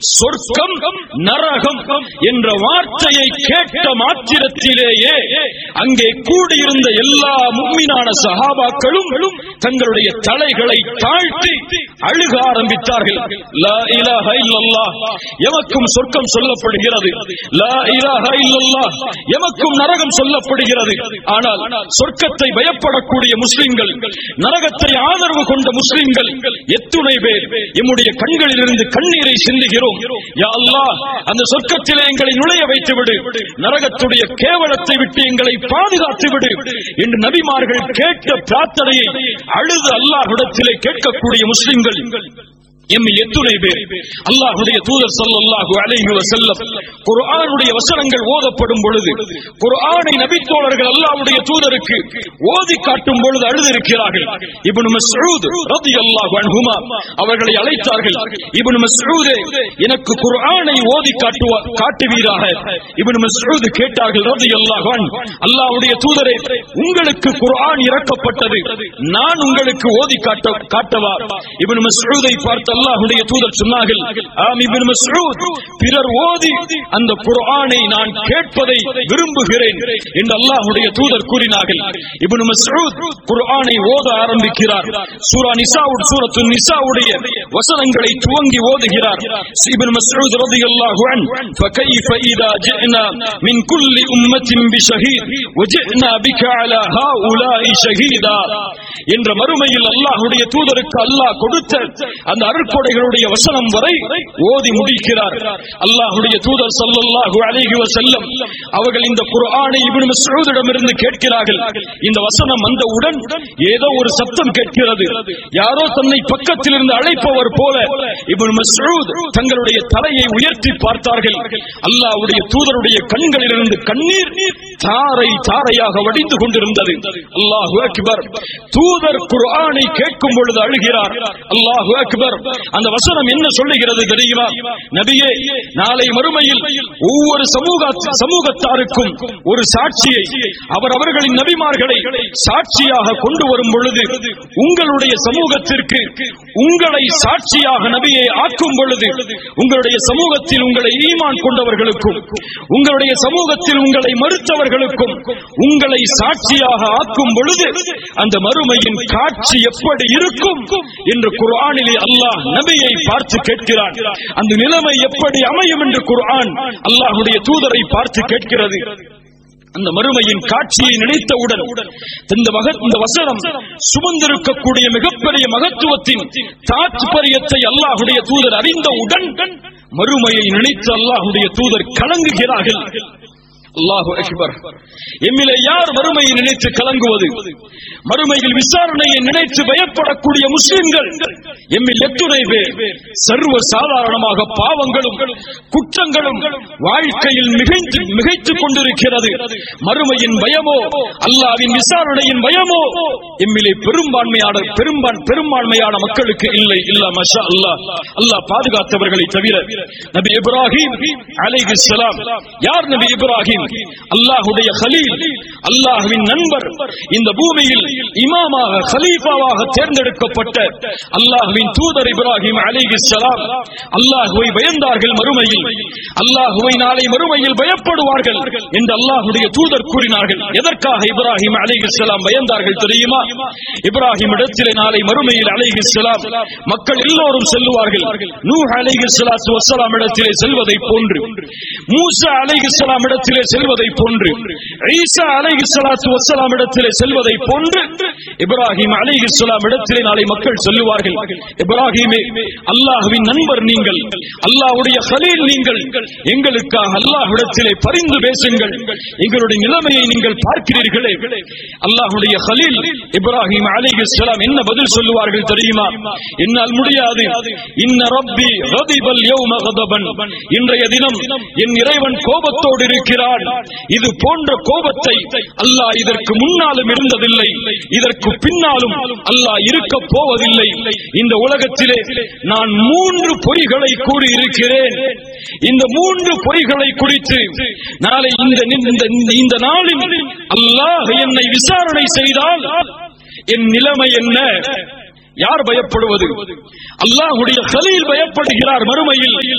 சொர்க்கம் நரகம் என்ற வார்த்தையை கேட்ட மாத்திரத்திலேயே அங்கே கூடியிருந்த எல்லா மும்மினான சஹாபாக்களும் தங்களுடைய தலைகளை தாழ்த்தி அழுக ஆரம்பித்தார்கள் லா இலாஹ இல்லல்லாஹ் எமக்கும் சொர்க்கம் சொல்லப்படுகிறது லா இலாஹ இல்லல்லாஹ் எமக்கும் நரகம் சொல்லப்படுகிறது ஆனால் சொர்க்கத்தை பயப்படக்கூடிய முஸ்லிம்கள் நரகத்தை ஆதரவு கொண்ட முஸ்லிம்கள் எத்துணை பேர் எம்முடைய கண்களிலிருந்து கண்ணீரை சிந்துகிறோம் யா அல்லாஹ் அந்த சொர்க்கத்திலே எங்களை நுழைய வைத்து விடு நரகத்துடைய கேவலத்தை விட்டு எங்களை பாதுகாத்து விடு என்று நபிமார்கள் கேட்ட பிரார்த்தனையை அழுது அல்லாஹ்விடத்திலே கேட்கக்கூடிய முஸ்லிம்கள் எம்மை எத்துணை பேர் அல்லாஹுடைய தூதர் ஸல்லல்லாஹு அலைஹி வஸல்லம் குர்ஆனுடைய வசனங்கள் ஓதப்படும் பொழுது குர்ஆனை நபித்தோழர்கள் அல்லாஹ்வுடைய தூதருக்கு ஓதி காட்டும் பொழுது அழுதிருக்கிறார்கள் இப்னு மஸ்ஊத் ரலியல்லாஹு அன்ஹுமா அவர்களை அழைத்தார்கள் இப்னு மஸ்ஊதே எனக்கு குர்ஆனை ஓதி காட்டுவா காட்டுவீராக இப்னு மஸ்ஊத் கேட்டார்கள் ரலியல்லாஹு அன் அல்லாஹ்வுடைய தூதரே உங்களுக்கு குர்ஆன் இறக்கப்பட்டது நான் உங்களுக்கு ஓதி காட்ட காட்டவா இப்னு மஸ்ஊதை பார்த்து அல்லாஹ்வுடைய தூதர் சொன்னார்கள் ஆம் இப்னு மஸ்ஊத் பிறர் ஓதி அந்த குர்ஆனை நான் கேட்பதை விரும்புகிறேன் என்று அல்லாஹ்வுடைய தூதர் கூறினார்கள் இப்னு மஸ்ஊத் குர்ஆனை ஓத ஆரம்பிக்கிறார் சூரா நிசாவுட் சூரத்து நிசாவுடைய வசனங்களை துவங்கி ஓதுகிறார் இப்னு மஸ்ஊத் ரலியல்லாஹு அன் فكيف إذا جئنا من كل أمة بشهيد وجئنا بك على هؤلاء شهيدا என்ற மறுமையில் அல்லாஹ்வுடைய தூதருக்கு அல்லாஹ் கொடுத்த அந்த அருட்கொடைகளுடைய வசனம் வரை ஓதி முடிக்கிறார் அல்லாஹ்வுடைய தூதர் ஸல்லல்லாஹு அலைஹி வஸல்லம் அவர்கள் இந்த குர்ஆனை இப்னு மஸ்ஊதிடமிருந்து கேட்கிறார்கள் இந்த வசனம் வந்தவுடன் ஏதோ ஒரு சத்தம் கேட்கிறது யாரோ தன்னை பக்கத்தில் இருந்து அழைப்பவர் போல இப்னு மஸ்ஊத் தங்களுடைய தலையை உயர்த்தி பார்த்தார்கள் அல்லாஹ்வுடைய தூதருடைய கண்களிலிருந்து கண்ணீர் தாரை தாரையாக வடிந்து கொண்டிருந்தது அல்லாஹு அக்பர் தூதர் குர்ஆனை கேட்கும் பொழுது அழுகிறார் அல்லாஹு அக்பர் அந்த வசனம் என்ன சொல்லுகிறது தெரியுமா நபியே நாளை மறுமையில் ஒவ்வொரு சமூக சமூகத்தாருக்கும் ஒரு சாட்சியை அவர் அவர்களின் நபிமார்களை சாட்சியாக கொண்டு வரும் பொழுது உங்களுடைய சமூகத்திற்கு உங்களை சாட்சியாக நபியை ஆக்கும் பொழுது உங்களுடைய சமூகத்தில் உங்களை ஈமான் கொண்டவர்களுக்கும் உங்களுடைய சமூகத்தில் உங்களை மறுத்தவர்களுக்கும் உங்களை சாட்சியாக ஆக்கும் பொழுது அந்த மறுமையின் காட்சி எப்படி இருக்கும் என்று குர்ஆனிலே அல்லாஹ் நபியை பார்த்து கேட்கிறான் அந்த நிலைமை எப்படி அமையும் என்று குர்ஆன் அல்லாஹ்வுடைய தூதரை பார்த்து கேட்கிறது அந்த மறுமையின் காட்சியை நினைத்தவுடன் இந்த மக இந்த வசனம் சுமந்திருக்கக்கூடிய மிகப்பெரிய மகத்துவத்தின் தாத்பரியத்தை அல்லாஹுடைய தூதர் அறிந்தவுடன் மறுமையை நினைத்து அல்லாஹுடைய தூதர் கலங்குகிறார்கள் அல்லாஹு அக்பர் எம்மிலே யார் மறுமையை நினைத்து கலங்குவது மறுமையில் விசாரணையை நினைத்து பயப்படக்கூடிய முஸ்லிம்கள் எம்மில் எத்துணை பேர் சர்வ சாதாரணமாக பாவங்களும் குற்றங்களும் வாழ்க்கையில் மிகைத்து மிகைத்துக் கொண்டிருக்கிறது மறுமையின் பயமோ அல்லாவின் விசாரணையின் பயமோ எம்மிலே பெரும்பான்மையான பெரும்பான் பெரும்பான்மையான மக்களுக்கு இல்லை இல்ல மஷா அல்லாஹ் அல்லாஹ் பாதுகாத்தவர்களை தவிர நபி இப்ராஹிம் அலைஹிஸ்ஸலாம் யார் நபி இப்ராஹிம் அல்லாஹுடைய கலீல் அல்லாஹுவின் நண்பர் இந்த பூமியில் இமாமாக கலீஃபாவாக தேர்ந்தெடுக்கப்பட்ட அல்லாஹுவின் தூதர் இப்ராஹிம் அலைஹிஸ்ஸலாம் அல்லாஹுவை பயந்தார்கள் மறுமையில் அல்லாஹுவை நாளை மறுமையில் பயப்படுவார்கள் என்று அல்லாஹுடைய தூதர் கூறினார்கள் எதற்காக இப்ராஹிம் அலைஹிஸ்ஸலாம் பயந்தார்கள் தெரியுமா இப்ராஹிம் இடத்திலே நாளை மறுமையில் அலைஹிஸ்ஸலாம் மக்கள் எல்லோரும் செல்லுவார்கள் நூஹ் அலைஹிஸ்ஸலாத்து வஸ்ஸலாம் இடத்திலே செல்வதை போன்று மூசா அலைஹிஸ்ஸலாம் இடத்திலே செல்வதை போன்று ஈசா அலைஹிஸ்ஸலாத்து வஸ்ஸலாம் இடத்திலே செல்வதை போன்று இப்ராஹிம் அலைஹிஸ்ஸலாம் இடத்திலே நாளை மக்கள் சொல்லுவார்கள் இப்ராஹிமே அல்லாஹ்வின் நண்பர் நீங்கள் அல்லாஹ்வுடைய கலீல் நீங்கள் எங்களுக்காக அல்லாஹ்விடத்திலே பரிந்து பேசுங்கள் எங்களுடைய நிலைமையை நீங்கள் பார்க்கிறீர்களே அல்லாஹ்வுடைய கலீல் இப்ராஹிம் அலைஹிஸ்ஸலாம் என்ன பதில் சொல்லுவார்கள் தெரியுமா என்னால் முடியாது இன்ன ரப்பி கதிபல் யௌம கதபன் இன்றைய தினம் என் இறைவன் கோபத்தோடு இருக்கிறான் இது போன்ற கோபத்தை அல்லாஹ் இதற்கு முன்னாலும் இருந்ததில்லை இதற்கு பின்னாலும் அல்லாஹ் இருக்க போவதில்லை இந்த உலகத்திலே நான் மூன்று பொய்களை கூறி இருக்கிறேன் இந்த மூன்று பொய்களை குறித்து நாளை இந்த இந்த- இந்த நாளில் அல்லாஹ் என்னை விசாரணை செய்தால் என் நிலைமை என்ன யார் பயப்படுவது அல்லாஹுடைய கலீல் பயப்படுகிறார் மறுமையில்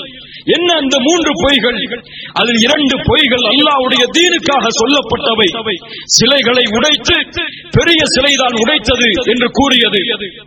என்ன அந்த மூன்று பொய்கள் அதில் இரண்டு பொய்கள் அல்லாஹ்வுடைய தீனுக்காக சொல்லப்பட்டவை சிலைகளை உடைத்து பெரிய சிலைதான் உடைத்தது என்று கூறியது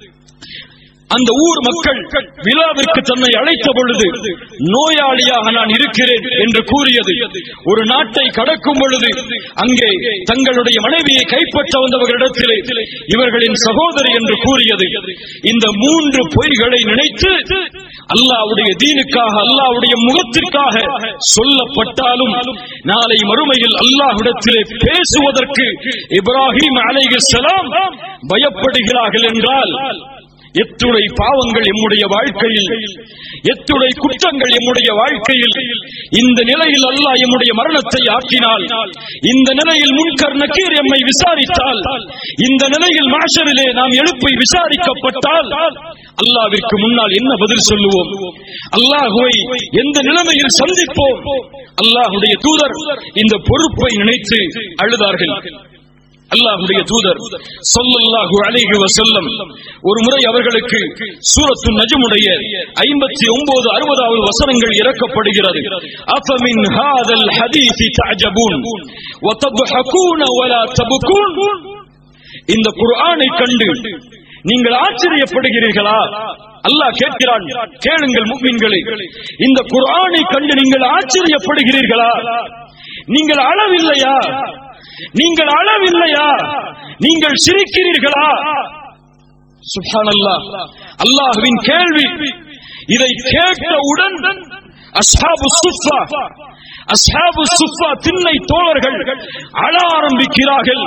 அந்த ஊர் மக்கள் விழாவிற்கு தன்னை அழைத்த பொழுது நோயாளியாக நான் இருக்கிறேன் என்று கூறியது ஒரு நாட்டை கடக்கும் பொழுது அங்கே தங்களுடைய மனைவியை கைப்பற்ற வந்தவர்களிடத்திலே இவர்களின் சகோதரி என்று கூறியது இந்த மூன்று பொய்களை நினைத்து அல்லாவுடைய தீனுக்காக அல்லாவுடைய முகத்திற்காக சொல்லப்பட்டாலும் நாளை மறுமையில் அல்லாஹ்விடத்திலே பேசுவதற்கு இப்ராஹிம் அலைஹிஸ்ஸலாம் பயப்படுகிறார்கள் என்றால் எத்துணை பாவங்கள் எம்முடைய வாழ்க்கையில் எத்துணை குற்றங்கள் எம்முடைய வாழ்க்கையில் இந்த நிலையில் அல்லாஹ் எம்முடைய மரணத்தை ஆக்கினால் இந்த நிலையில் முன்கர் நக்கீர் எம்மை விசாரித்தால் இந்த நிலையில் மாஷரிலே நாம் எழுப்பி விசாரிக்கப்பட்டால் அல்லாவிற்கு முன்னால் என்ன பதில் சொல்லுவோம் அல்லாஹுவை எந்த நிலைமையில் சந்திப்போம் அல்லாஹுடைய தூதர் இந்த பொறுப்பை நினைத்து அழுதார்கள் அல்லாஹுடைய தூதர் சொல்லல்லாஹு அலைஹி வஸல்லம் ஒரு முறை அவர்களுக்கு சூரத்து நஜமுடைய ஐம்பத்தி ஒன்பது அறுபதாவது வசனங்கள் இறக்கப்படுகிறது அஃபமின் ஹாதல் ஹதீஸி தஅஜபூன் வதضحكون ولا تبكون இந்த குர்ஆனை கண்டு நீங்கள் ஆச்சரியப்படுகிறீர்களா அல்லாஹ் கேட்கிறான் கேளுங்கள் முஃமின்களே இந்த குர்ஆனை கண்டு நீங்கள் ஆச்சரியப்படுகிறீர்களா நீங்கள் அளவில்லையா நீங்கள் அளவில்லையா நீங்கள் சிரிக்கிறீர்களா சுப்ஹானல்லாஹ் அல்லாஹ்வின் கேள்வி இதை கேட்டவுடன் அஸ்ஹாபு சுஃபா அஸ்ஹாபு சுஃபா திண்ணை தோழர்கள் அழ ஆரம்பிக்கிறார்கள்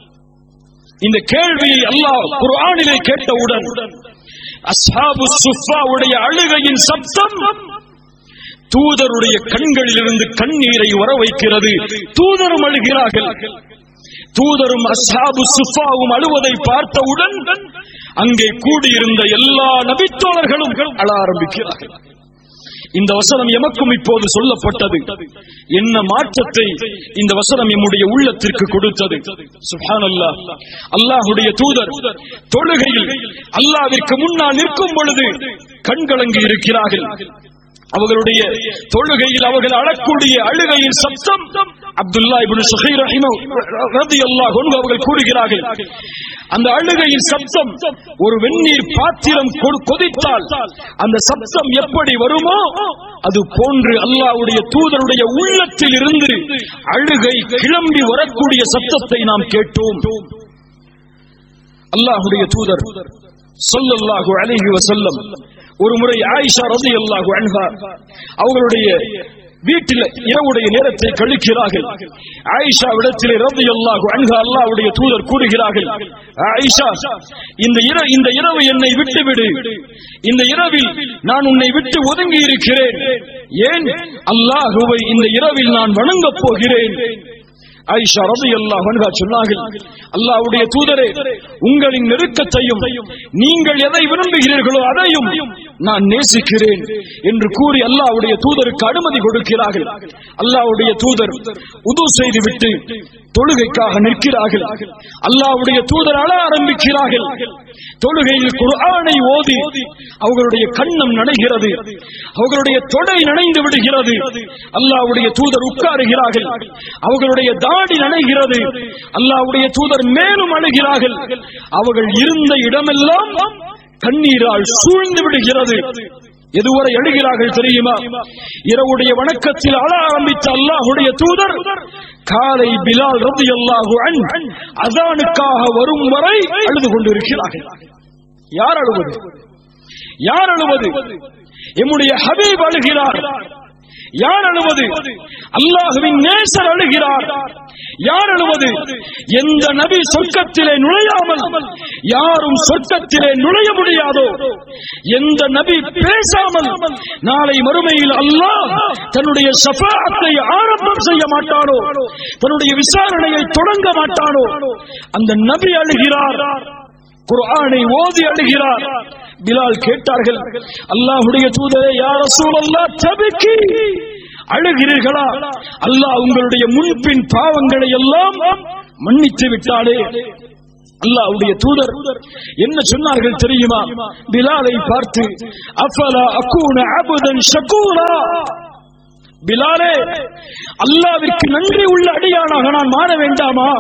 இந்த கேள்வியை அல்லாஹ் குர்ஆனிலே கேட்டவுடன் அஸ்ஹாபு சுஃபாவுடைய அழுகையின் சப்தம் தூதருடைய கண்களிலிருந்து கண்ணீரை வர வைக்கிறது தூதரும் அழுகிறார்கள் தூதரும் அஸ்ஹாபு சுஃபாவும் அழுவதை பார்த்தவுடன் அங்கே கூடியிருந்த எல்லா நபித்தோழர்களும் அழ ஆரம்பிக்கிறார்கள் இந்த வசனம் எமக்கும் இப்போது சொல்லப்பட்டது என்ன மாற்றத்தை இந்த வசனம் எம்முடைய உள்ளத்திற்கு கொடுத்தது சுப்ஹானல்லாஹ் அல்லாஹ்வுடைய தூதர் தொழுகையில் அல்லாஹ்விற்கு முன்னால் நிற்கும் பொழுது கண்கலங்கி இருக்கிறார்கள் அவர்களுடைய தொழுகையில் அவர்கள் அழக்கூடிய அழுகையின் சப்தம் அப்துல்லா இப்னு சுஹைர் ரஹிமஹு ரலியல்லாஹு அன்ஹு அவர்கள் கூறுகிறார்கள் அந்த அழுகையின் சப்தம் ஒரு வெந்நீர் பாத்திரம் கொ- கொதித்தால் அந்த சப்தம் எப்படி வருமோ அது போன்று அல்லாஹ்வுடைய தூதருடைய உள்ளத்தில் இருந்து அழுகை கிளம்பி வரக்கூடிய சப்தத்தை நாம் கேட்டோம் அல்லாஹ்வுடைய தூதர் ஸல்லல்லாஹு அலைஹி வஸல்லம் ஒரு முறை ஆயிஷா ரலியல்லாஹு அன்ஹா அவர்களுடைய வீட்டில் இரவுடைய நேரத்தை கழிக்கிறார்கள் ஆயிஷா விடத்திலே ரலியல்லாஹு அன்ஹா அல்லாஹ்வுடைய தூதர் கூறுகிறார்கள் ஆயிஷா இந்த இர இந்த இரவு என்னை விட்டுவிடு இந்த இரவில் நான் உன்னை விட்டு ஒதுங்கி இருக்கிறேன் ஏன் அல்லாஹுவை இந்த இரவில் நான் வணங்கப் போகிறேன் ஆயிஷா ரபி அல்லாஹ் சொன்னார்கள் அல்லாஹ்வுடைய தூதரே உங்களின் நெருக்கத்தையும் நீங்கள் எதை விரும்புகிறீர்களோ அதையும் நான் நேசிக்கிறேன் என்று கூறி அல்லாஹ்வுடைய தூதருக்கு அனுமதி கொடுக்கிறார்கள் அல்லாஹ்வுடைய தூதர் உது செய்துவிட்டு தொழுகைக்காக நிற்கிறார்கள் அல்லாஹ்வுடைய தூதர் அழ ஆரம்பிக்கிறார்கள் தொழுகையில் குர்ஆனை ஓதி அவர்களுடைய கண்ணம் நனைகிறது அவர்களுடைய தொடை நனைந்து விடுகிறது அல்லாஹ்வுடைய தூதர் உட்காருகிறார்கள் அவர்களுடைய தாடி நனைகிறது அல்லாஹ்வுடைய தூதர் மேலும் அணுகிறார்கள் அவர்கள் இருந்த இடமெல்லாம் கண்ணீரால் சூழ்ந்து விடுகிறது எதுவரை எழுகிறார்கள் தெரியுமா இரவுடைய வணக்கத்தில் அழ ஆரம்பித்த அல்லாஹுடைய தூதர் காலை பிலால் ரதி அல்லாஹு அதானுக்காக வரும் வரை அழுது கொண்டிருக்கிறார்கள் யார் அழுவது யார் அழுவது எம்முடைய ஹபீப் அழுகிறார் யார் அழுவது அல்லாஹுவின் நேசர் அழுகிறார் யார் அழுவது எந்த நபி சொர்க்கத்திலே நுழையாமல் யாரும் சொர்க்கத்திலே நுழைய முடியாதோ எந்த நபி பேசாமல் நாளை மறுமையில் அல்லாஹ் தன்னுடைய ஷஃபாஅத்தை ஆரம்பம் செய்ய மாட்டானோ தன்னுடைய விசாரணையை தொடங்க மாட்டானோ அந்த நபி அழுகிறார் குர்ஆனை ஓதி அழுகிறார் பிலால் கேட்டார்கள் அல்லாஹ்வுடைய தூதரே யா ரசூலல்லாஹ் தபிக்கி அழுகிறீர்களா அல்லாஹ் உங்களுடைய முன்பின் பாவங்களை எல்லாம் மன்னித்து விட்டாளே அல்லாஹ்வுடைய தூதர் என்ன சொன்னார்கள் தெரியுமா பிலாலை பார்த்து அஃபலா அகூன அபுதன் ஷகூரா பிலாலே அல்லாவிற்கு நன்றி உள்ள அடியானாக நான் மாற வேண்டாமா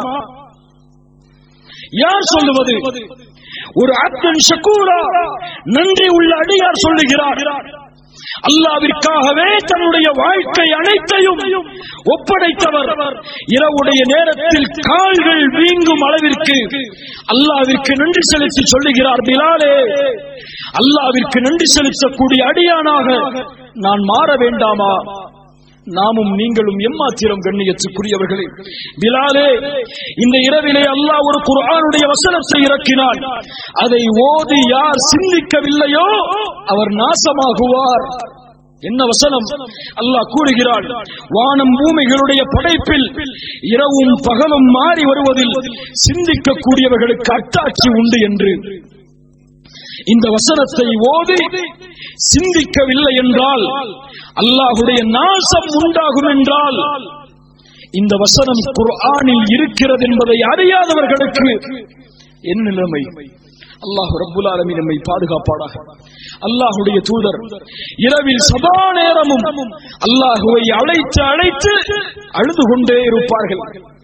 யார் சொல்லுவது ஒரு அப்தன் ஷக்கூரா நன்றி உள்ள அடியார் சொல்லுகிறார் அல்லாவிற்காகவே தன்னுடைய வாழ்க்கை அனைத்தையும் ஒப்படைத்தவர் இரவுடைய நேரத்தில் கால்கள் வீங்கும் அளவிற்கு அல்லாவிற்கு நன்றி செலுத்தி சொல்லுகிறார் பிலாலே அல்லாவிற்கு நன்றி செலுத்தக்கூடிய அடியானாக நான் மாற வேண்டாமா நாமும் நீங்களும் எம்மாத்திரம் கண்ணியத்துக்குரியவர்களே பிலாலே இந்த இரவிலே அல்லாஹ் ஒரு குர்ஆனுடைய வசனத்தை இறக்கினான் அதை ஓதி யார் சிந்திக்கவில்லையோ அவர் நாசமாகுவார் என்ன வசனம் அல்லாஹ் கூறுகிறான் வானம் பூமிகளுடைய படைப்பில் இரவும் பகலும் மாறி வருவதில் சிந்திக்கக்கூடியவர்களுக்கு அட்டாட்சி உண்டு என்று இந்த வசனத்தை ஓதி சிந்திக்கவில்லை என்றால் அல்லாஹுடைய நாசம் உண்டாகும் என்றால் இந்த வசனம் குர்ஆனில் இருக்கிறது என்பதை அறியாதவர்களுக்கு என்ன நிலைமை அல்லாஹ் ரப்புல் ஆலமீன் நம்மை பாதுகாப்பாடாக அல்லாஹுடைய தூதர் இரவில் சதா நேரமும் அல்லாஹுவை அழைத்து அழைத்து அழுது கொண்டே இருப்பார்கள்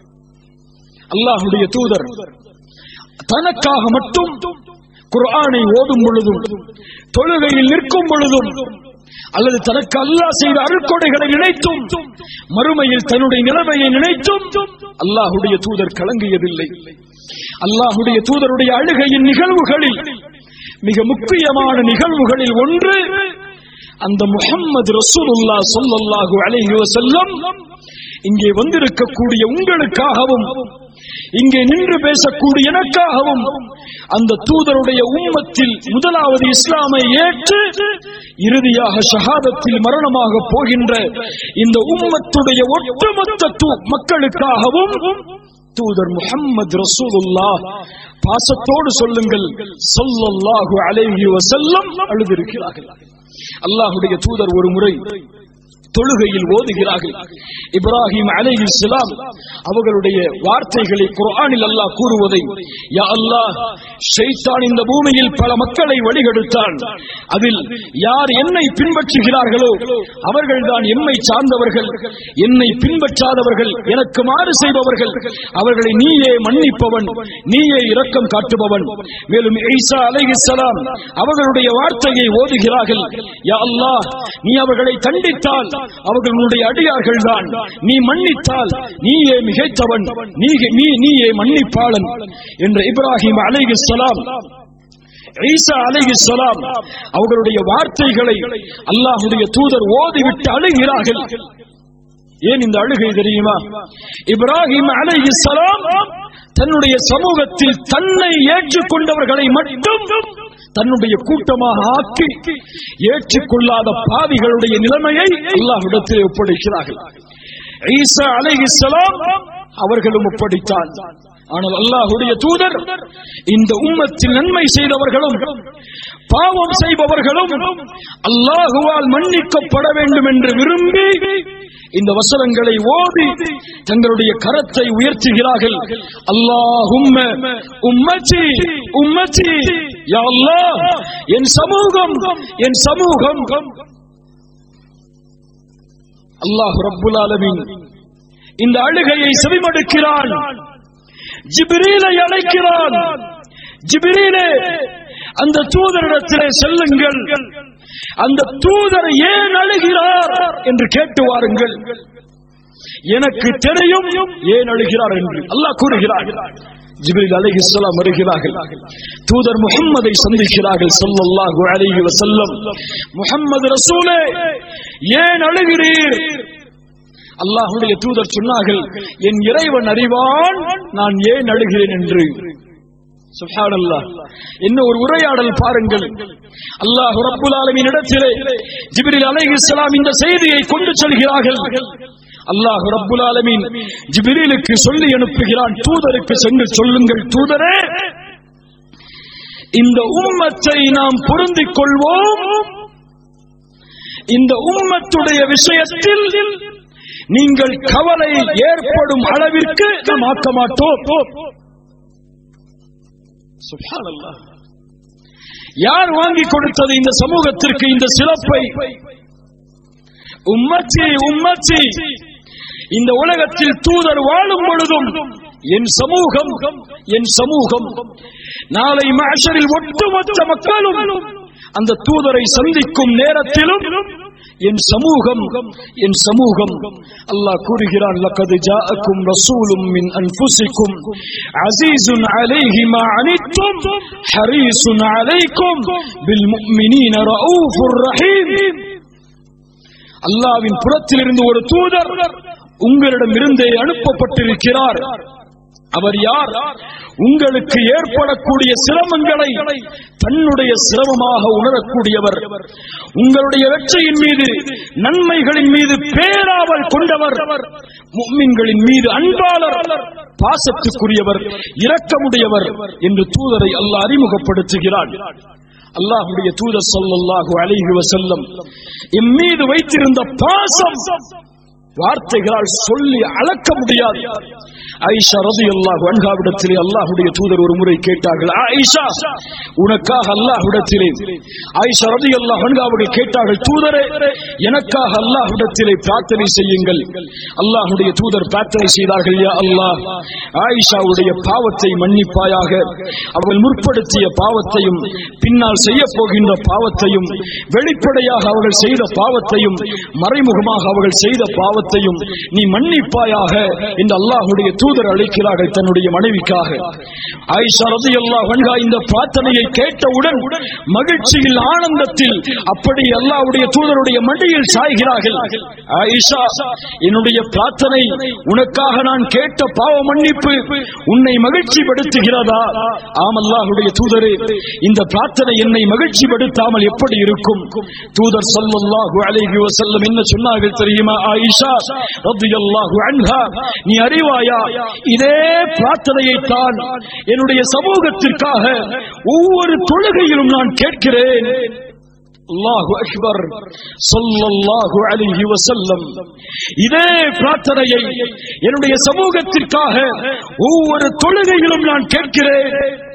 அல்லாஹுடைய தூதர் தனக்காக மட்டும் குர்ஆனை ஓதும் பொழுதும் தொழுகையில் நிற்கும் பொழுதும் அல்லது தனக்கு அல்லாஹ் செய்த அருட்கொடைகளை நினைத்தும் மறுமையில் தன்னுடைய நிலைமையை நினைத்தும் அல்லாஹுடைய தூதர் கலங்கியதில்லை அல்லாஹுடைய தூதருடைய அழுகையின் நிகழ்வுகளில் மிக முக்கியமான நிகழ்வுகளில் ஒன்று அந்த முஹம்மது ரசூலுல்லா ஸல்லல்லாஹு அலைஹி வஸல்லம் இங்கே வந்திருக்கக்கூடிய உங்களுக்காகவும் இங்கே நின்று பேசக்கூடிய எனக்காகவும் அந்த தூதருடைய உம்மத்தில் முதலாவது இஸ்லாமை ஏற்று இறுதியாக ஷஹாதத்தில் மரணமாக போகின்ற இந்த உம்மத்துடைய ஒட்டுமொத்த தூ- மக்களுக்காகவும் தூதர் முஹம்மது ரசூலுல்லா பாசத்தோடு சொல்லுங்கள் ஸல்லல்லாஹு அலைஹி வஸல்லம் அழுதிருக்கிறார்கள் அல்லாஹ்வுடைய தூதர் ஒரு முறை தொழுகையில் ஓதுகிறார்கள் இப்ராஹிம் அலைஹிஸ்ஸலாம் அவர்களுடைய வார்த்தைகளை குர்ஆனில் அல்லாஹ் கூறுவதை யா அல்லாஹ் ஷைத்தான் இந்த பூமியில் பல மக்களை வழிகெடுத்தான் அதில் யார் என்னை பின்பற்றுகிறார்களோ அவர்கள்தான் எம்மை சார்ந்தவர்கள் என்னை பின்பற்றாதவர்கள் எனக்கு மாறு செய்பவர்கள் அவர்களை நீயே மன்னிப்பவன் நீயே இரக்கம் காட்டுபவன் மேலும் ஈசா அலைஹிஸ்ஸலாம் அவர்களுடைய வார்த்தையை ஓதுகிறார்கள் யா அல்லாஹ் நீ அவர்களை தண்டித்தால் அவர்கள் உன்னுடைய அடியார்கள் தான் நீ மன்னித்தால் நீயே மிகைத்தவன் நீ நீ நீயே மன்னிப்பாளன் என்ற இப்ராஹிம் அலைஹிஸ்ஸலாம் ஈசா அலைஹிஸ்ஸலாம் அவர்களுடைய வார்த்தைகளை அல்லாஹ்வுடைய தூதர் ஓதிவிட்டு அழுகிறார்கள் ஏன் இந்த அழுகை தெரியுமா இப்ராஹிம் அலைஹிஸ்ஸலாம் தன்னுடைய சமூகத்தில் தன்னை ஏற்றுக்கொண்டவர்களை மட்டும் தன்னுடைய கூட்டமாக ஆக்கி ஏற்றுக்கொள்ளாத பாவிகளுடைய நிலைமையை அல்லாஹ்விடத்தில் ஒப்படைக்கிறார்கள் ஈசா அலைஹிஸ்ஸலாம் அவர்களும் ஒப்படைத்தான் ஆனால் அல்லாஹ்வுடைய தூதர் இந்த உம்மத்தில் நன்மை செய்தவர்களும் பாவம் செய்பவர்களும் அல்லாஹுவால் மன்னிக்கப்பட வேண்டும் என்று விரும்பி இந்த வசனங்களை ஓதி தங்களுடைய கரத்தை உயர்த்துகிறார்கள் அல்லாஹும்ம உம்மச்சி உம்மச்சி யா அல்லாஹ் என் சமூகம் என் சமூகம் அல்லாஹ் ரப்புல் ஆலமீன் இந்த அழுகையை செவிமடுக்கிறான் ஜிப்ரீலை அழைக்கிறான் ஜிப்ரீலே அந்த தூதரிடத்திலே செல்லுங்கள் அந்த தூதர் ஏன் அழுகிறார் என்று கேட்டு வாருங்கள் எனக்கு தெரியும் ஏன் அழுகிறார் என்று அல்லாஹ் கூறுகிறார் ஜிப்ரீல் அலைஹிஸ்ஸலாம் வருகிறார்கள் தூதர் முஹம்மதை சந்திக்கிறார்கள் ஸல்லல்லாஹு அலைஹி வஸல்லம் முஹம்மது ரசூலே ஏன் அழுகிறீர் அல்லாஹ்வுடைய தூதர் சொன்னார்கள் என் இறைவன் அறிவான் நான் ஏன் அழுகிறேன் என்று சுப்ஹானல்லாஹ் என்ன ஒரு உரையாடல் பாருங்கள் அல்லாஹ் ரப்புல் ஆலமீன் இடத்திலே ஜிப்ரீல் அலைஹிஸ்ஸலாம் இந்த செய்தியை கொண்டு செல்கிறார்கள் அல்லாஹ் ரப்புல் ஆலமீன் ஜிப்ரீலுக்கு சொல்லி அனுப்புகிறான் தூதருக்கு சென்று சொல்லுங்கள் தூதரே இந்த உம்மத்தை நாம் பொருந்திக் கொள்வோம் இந்த உம்மத்துடைய விஷயத்தில் நீங்கள் கவலை ஏற்படும் அளவிற்கு நாம் ஆக்க மாட்டோம் சுப்ஹானல்லாஹ். யார் வாங்கி கொடுத்தது இந்த சமூகத்திற்கு இந்த சிறப்பை உம்மச்சி உம்மச்சி இந்த உலகத்தில் தூதர் வாழும் பொழுதும் என் சமூகம் என் சமூகம் நாளை மாஷரில் ஒட்டுமொத்த மக்களும் அந்த தூதரை சந்திக்கும் நேரத்திலும் என் சமூகம் என் சமூகம் அல்லாஹ் கூறுகிறான் லக்கது ஜாஅக்கும் ரசூலும் மின் அன்ஃபுசிக்கும் அஸீஸுன் அலைஹி மா அனித்தும் ஹரீஸுன் அலைக்கும் பில் முஃமினீன ரഊஃபுர் ரஹீம் அல்லாவின் புறத்திலிருந்து ஒரு தூதர் உங்களிடமிருந்தே அனுப்பப்பட்டிருக்கிறார் அவர் யார் உங்களுக்கு ஏற்படக்கூடிய சிரமங்களை தன்னுடைய சிரமமாக உணரக்கூடியவர் உங்களுடைய வெற்றியின் மீது நன்மைகளின் மீது பேராவல் கொண்டவர் முக்மின்களின் மீது அன்பாளர் பாசத்துக்குரியவர் இரக்கமுடையவர் என்று தூதரை அல்லாஹ் அறிமுகப்படுத்துகிறார் அல்லாஹுடைய தூதர் ஸல்லல்லாஹு அலைஹி வஸல்லம் எம் மீது வைத்திருந்த பாசம் வார்த்தைகளால் சொல்லி அளக்க முடியாது ஆயிஷா ரலியல்லாஹு அன்ஹாவிடத்திலே அல்லாஹ்வுடைய தூதர் ஒரு முறை கேட்டார்கள் ஆயிஷா உனக்காக அல்லாஹ்விடத்திலே ஆயிஷா ரலியல்லாஹு அன்ஹாவுடைய கேட்டார்கள் தூதரே எனக்காக அல்லாஹ்விடத்திலே பிரார்த்தனை செய்யுங்கள் அல்லாஹ்வுடைய தூதர் பிரார்த்தனை செய்தார்கள் யா அல்லாஹ் ஆயிஷாவுடைய பாவத்தை மன்னிப்பாயாக அவள் முற்படுத்திய பாவத்தையும் பின்னால் செய்ய போகின்ற பாவத்தையும் வெளிப்படையாக அவர்கள் செய்த பாவத்தையும் மறைமுகமாக அவர்கள் செய்த பாவத்தையும் நீ மன்னிப்பாயாக என்று அல்லாஹுடைய தூதர் அழைக்கிறார்கள் தன்னுடைய மனைவிக்காக ஆயிஷா ரலியல்லாஹு அன்ஹா இந்த பிரார்த்தனையை கேட்டவுடன் மகிழ்ச்சியில் ஆனந்தத்தில் அப்படி அல்லாஹ்வுடைய தூதருடைய மடியில் சாய்கிறார்கள் ஆயிஷா என்னுடைய பிரார்த்தனை உனக்காக நான் கேட்ட பாவ மன்னிப்பு உன்னை மகிழ்ச்சிப்படுத்துகிறதா ஆம் அல்லாஹ்வுடைய தூதரே இந்த பிரார்த்தனை என்னை மகிழ்ச்சிப்படுத்தாமல் எப்படி இருக்கும் தூதர் ஸல்லல்லாஹு அலைஹி வஸல்லம் என்ன சொன்னார்கள் தெரியுமா ஆயிஷா ரலியல்லாஹு அன்ஹா நீ அறிவாயா இதே பிரார்த்தனையை தான் என்னுடைய சமூகத்திற்காக ஒவ்வொரு தொழுகையிலும் நான் கேட்கிறேன் அல்லாஹு அக்பர் ஸல்லல்லாஹு அலைஹி வஸல்லம் இதே பிரார்த்தனையை என்னுடைய சமூகத்திற்காக ஒவ்வொரு தொழுகையிலும் நான் கேட்கிறேன்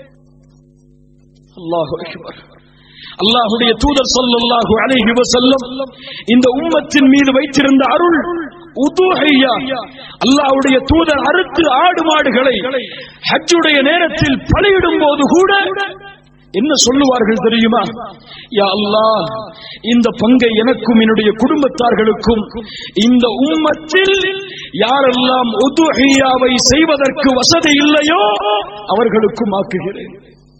அல்லாஹு அக்பர் அல்லாஹுடைய தூதர் ஸல்லல்லாஹு அலைஹி வஸல்லம் இந்த உம்மத்தின் மீது வைத்திருந்த அருள் உதுஹையா அல்லாஹ்வுடைய தூதர் அறுத்து ஆடு மாடுகளை ஹஜ்ஜுடைய நேரத்தில் பலியிடும் போது கூட என்ன சொல்லுவார்கள் தெரியுமா யா அல்லாஹ் இந்த பங்கை எனக்கும் என்னுடைய குடும்பத்தார்களுக்கும் இந்த உம்மத்தில் யாரெல்லாம் உதுஹியாவை செய்வதற்கு வசதி இல்லையோ அவர்களுக்கும் ஆக்குகிறேன்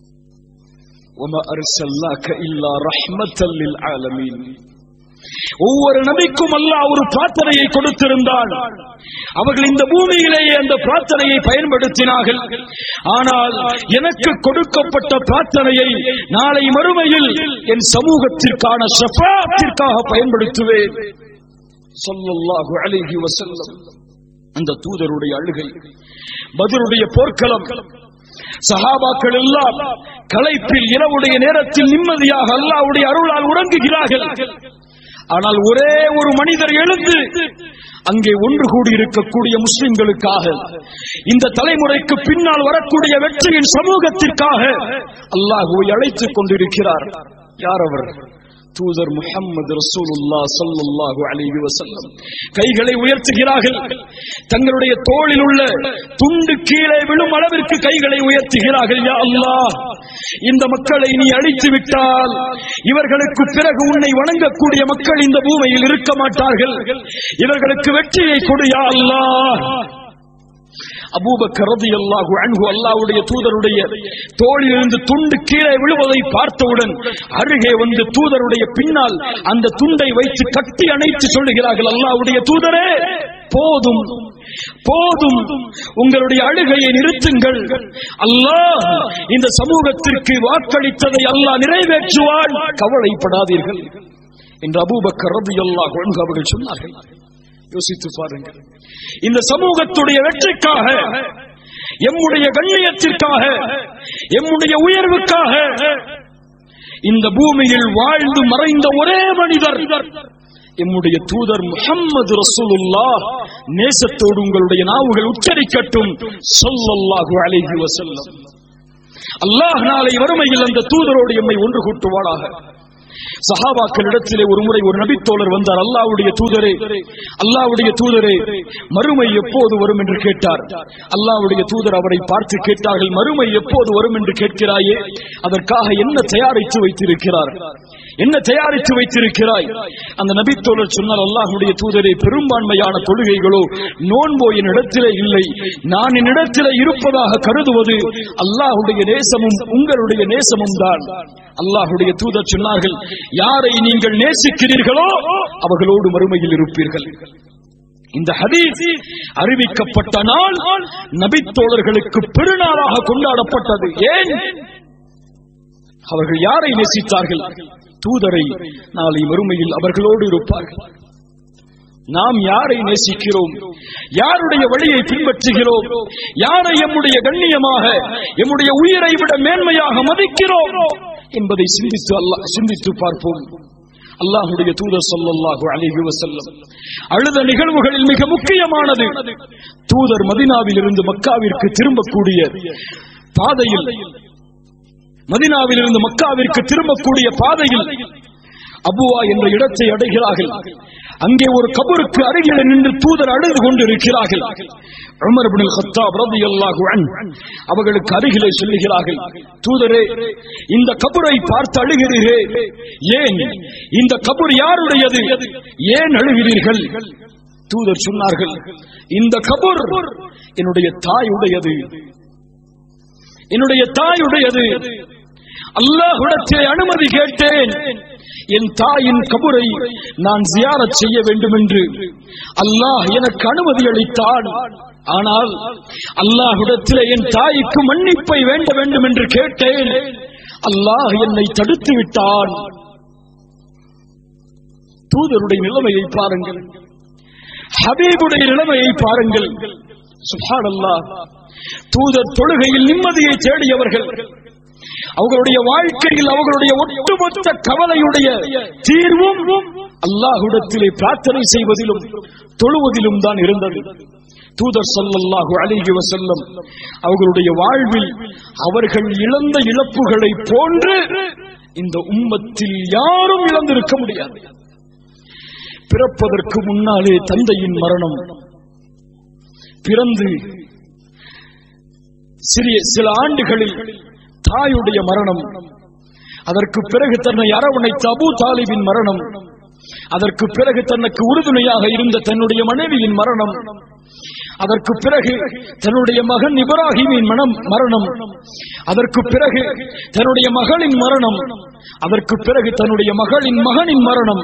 وما أرسلناك إلا رحمة للعالمين ஒவ்வொரு நபிக்கும் அல்லாஹ் ஒரு பிரார்த்தனையை கொடுத்திருந்தான் அவர்கள் இந்த பூமியிலேயே அந்த பிரார்த்தனையை பயன்படுத்தினார்கள் ஆனால் எனக்கு கொடுக்கப்பட்ட பிரார்த்தனையை நாளை மறுமையில் என் சமூகத்திற்கான ஷஃபாத்திற்காக பயன்படுத்துவேன் ஸல்லல்லாஹு அலைஹி வஸல்லம் அந்த தூதருடைய அழுகை பதிலுடைய போர்க்களம் சஹாபாக்கள் எல்லாம் களைப்பில் இரவுடைய நேரத்தில் நிம்மதியாக அல்லாஹ்வுடைய அருளால் உறங்குகிறார்கள் ஆனால் ஒரே ஒரு மனிதர் எழுந்து அங்கே ஒன்று கூடி இருக்கக்கூடிய முஸ்லிம்களுக்காக இந்த தலைமுறைக்கு பின்னால் வரக்கூடிய வெற்றியின் சமூகத்திற்காக அல்லாஹுவை அழைத்துக் கொண்டிருக்கிறார் யார் அவர் தூதர் முஹம்மது ரசூலுல்லாஹ் ஸல்லல்லாஹு அலைஹி வஸல்லம் கைகளை உயர்த்துகிறார்கள் தங்களுடைய தோளில் உள்ள துண்டு கீழே விழும் அளவிற்கு கைகளை உயர்த்துகிறார்கள் யா அல்லாஹ் இந்த மக்களை நீ அழித்து விட்டால் இவர்களுக்கு பிறகு உன்னை வணங்கக்கூடிய மக்கள் இந்த பூமியில் இருக்க மாட்டார்கள் இவர்களுக்கு வெற்றியை கொடு யா அல்லாஹ் அபூபக்கர் ரலியல்லாஹு அன்ஹு அல்லாஹ்வுடைய தூதருடைய தோளிலிருந்து துண்டு கீழே விழுவதை பார்த்தவுடன் அருகே வந்து தூதருடைய பின்னால் அந்த துண்டை வைத்து கட்டி அணைத்து சொல்லுகிறார்கள் அல்லாஹ்வுடைய தூதரே போதும் போதும் உங்களுடைய அழுகையை நிறுத்துங்கள் அல்லாஹ் இந்த சமூகத்திற்கு வாக்களித்ததை அல்லாஹ் நிறைவேற்றுவான் கவலைப்படாதீர்கள் என்று அபூபக்கர் ரலியல்லாஹு அன்ஹு அவர்கள் சொன்னார்கள் யோசித்து பாருங்கள் இந்த சமூகத்துடைய வெற்றிக்காக எம்முடைய கண்ணியத்திற்காக எம்முடைய உயர்வுக்காக இந்த பூமியில் வாழ்ந்து மறைந்த ஒரே மனிதர் எம்முடைய தூதர் முஹம்மது ரசூலுல்லா நேசத்தோடு உங்களுடைய நாவுகள் உச்சரிக்கட்டும் ஸல்லல்லாஹு அலைஹி வஸல்லம் அல்லாஹ் நாளை வறுமையில் அந்த தூதரோடு எம்மை ஒன்று கூட்டுவாளாக சஹாபாக்களிடத்திலே ஒரு முறை ஒரு நபித்தோழர் வந்தார் அல்லாஹ்வுடைய தூதரே அல்லாஹ்வுடைய தூதரே மறுமை எப்போது வரும் என்று கேட்டார் அல்லாஹ்வுடைய தூதர் அவரை பார்த்து கேட்டார்கள் மறுமை எப்போது வரும் என்று கேட்கிறாயே அதற்காக என்ன தயாரித்து வைத்திருக்கிறார் என்ன தயாரித்து வைத்திருக்கிறாய் அந்த நபித்தோழர் சொன்னால் அல்லாஹ்வுடைய தூதரே பெரும்பான்மையான தொழுகைகளோ நோன்போ என்னிடத்திலே இல்லை நான் என்னிடத்திலே இருப்பதாக கருதுவது அல்லாஹ்வுடைய நேசமும் உங்களுடைய நேசமும் தான் அல்லாஹ்வுடைய தூதர் சொன்னார்கள் யாரை நீங்கள் நேசிக்கிறீர்களோ அவர்களோடு மறுமையில் இருப்பீர்கள் இந்த ஹதீஸ் அறிவிக்கப்பட்ட நாள் நபித்தோழர்களுக்கு பெருநாளாக கொண்டாடப்பட்டது ஏன் அவர்கள் யாரை நேசித்தார்கள் தூதரை நாளை மறுமையில் அவர்களோடு இருப்பார்கள் நாம் யாரை நேசிக்கிறோம் யாருடைய வழியை பின்பற்றுகிறோம் யாரை எம்முடைய கண்ணியமாக எம்முடைய உயிரை விட மேன்மையாக மதிக்கிறோம் என்பதை சிந்தித்து அல்லாஹ் சிந்தித்து பார்ப்போம் அல்லாஹுடைய தூதர் சொல்லல்லாஹு அலைஹி வஸல்லம் அழுத நிகழ்வுகளில் மிக முக்கியமானது தூதர் மதினாவில் இருந்து மக்காவிற்கு திரும்பக்கூடிய பாதையில் மதினாவில் இருந்து மக்காவிற்கு திரும்பக்கூடிய பாதையில் அபுவா என்ற இடத்தை அடைகிறார்கள் அங்கே ஒரு கபருக்கு அருகில் நின்று தூதர் அழுது கொண்டிருக்கிறார்கள் உமர் இப்னுல் கத்தாப் ரலியல்லாஹு அன்ஹு அவர்களுக்கு அருகிலே சொல்லுகிறார்கள் தூதரே இந்த கபரை பார்த்து அழுகிறீரே ஏன் இந்த கபர் யாருடையது ஏன் அழுகிறீர்கள் தூதர் சொன்னார்கள் இந்த கபர் என்னுடைய தாயுடையது என்னுடைய தாயுடையது அல்லாஹ்விடத்திலே அனுமதி கேட்டேன் என் தாயின் கபரை நான் ஜியாரத் செய்ய வேண்டும் என்று அல்லாஹ் எனக்கு அனுமதி அளித்தான் ஆனால் அல்லாஹ்விடத்திலே என் தாய்க்கு மன்னிப்பை வேண்ட வேண்டும் என்று கேட்டேன் அல்லாஹ் என்னை தடுத்து விட்டான் தூதருடைய நிலைமையை பாருங்கள் ஹபீபுடைய நிலைமையை பாருங்கள் சுப்ஹானல்லாஹ் தூதர் தொழுகையில் நிம்மதியை தேடியவர்கள் அவர்களுடைய வாழ்க்கையில் அவர்களுடைய ஒட்டுமொத்த கவலையுடைய தீர்வும் அல்லாஹ்விடத்திலே பிரார்த்தனை செய்வதிலும் தொழுவதிலும் தான் இருந்தது தூதர் ஸல்லல்லாஹு அலைஹி வஸல்லம் அவர்களுடைய வாழ்வில் அவர்கள் இழந்த இழப்புகளை போன்று இந்த உம்மத்தில் யாரும் இழந்திருக்க முடியாது பிறப்பதற்கு முன்னாலே தந்தையின் மரணம் பிறந்து சிறிய சில ஆண்டுகளில் தாயுடைய மரணம் அதற்கு பிறகு தன்னை அரவணைத்த அபூ தாலிபின் மரணம் அதற்கு பிறகு தனக்கு உறுதுணையாக இருந்த தன்னுடைய மனைவியின் மரணம் அதற்கு பிறகு தன்னுடைய மகன் இப்ராஹிமின் மனம் மரணம் அதற்கு பிறகு தன்னுடைய மகளின் மரணம் அதற்கு பிறகு தன்னுடைய மகளின் மகனின் மரணம்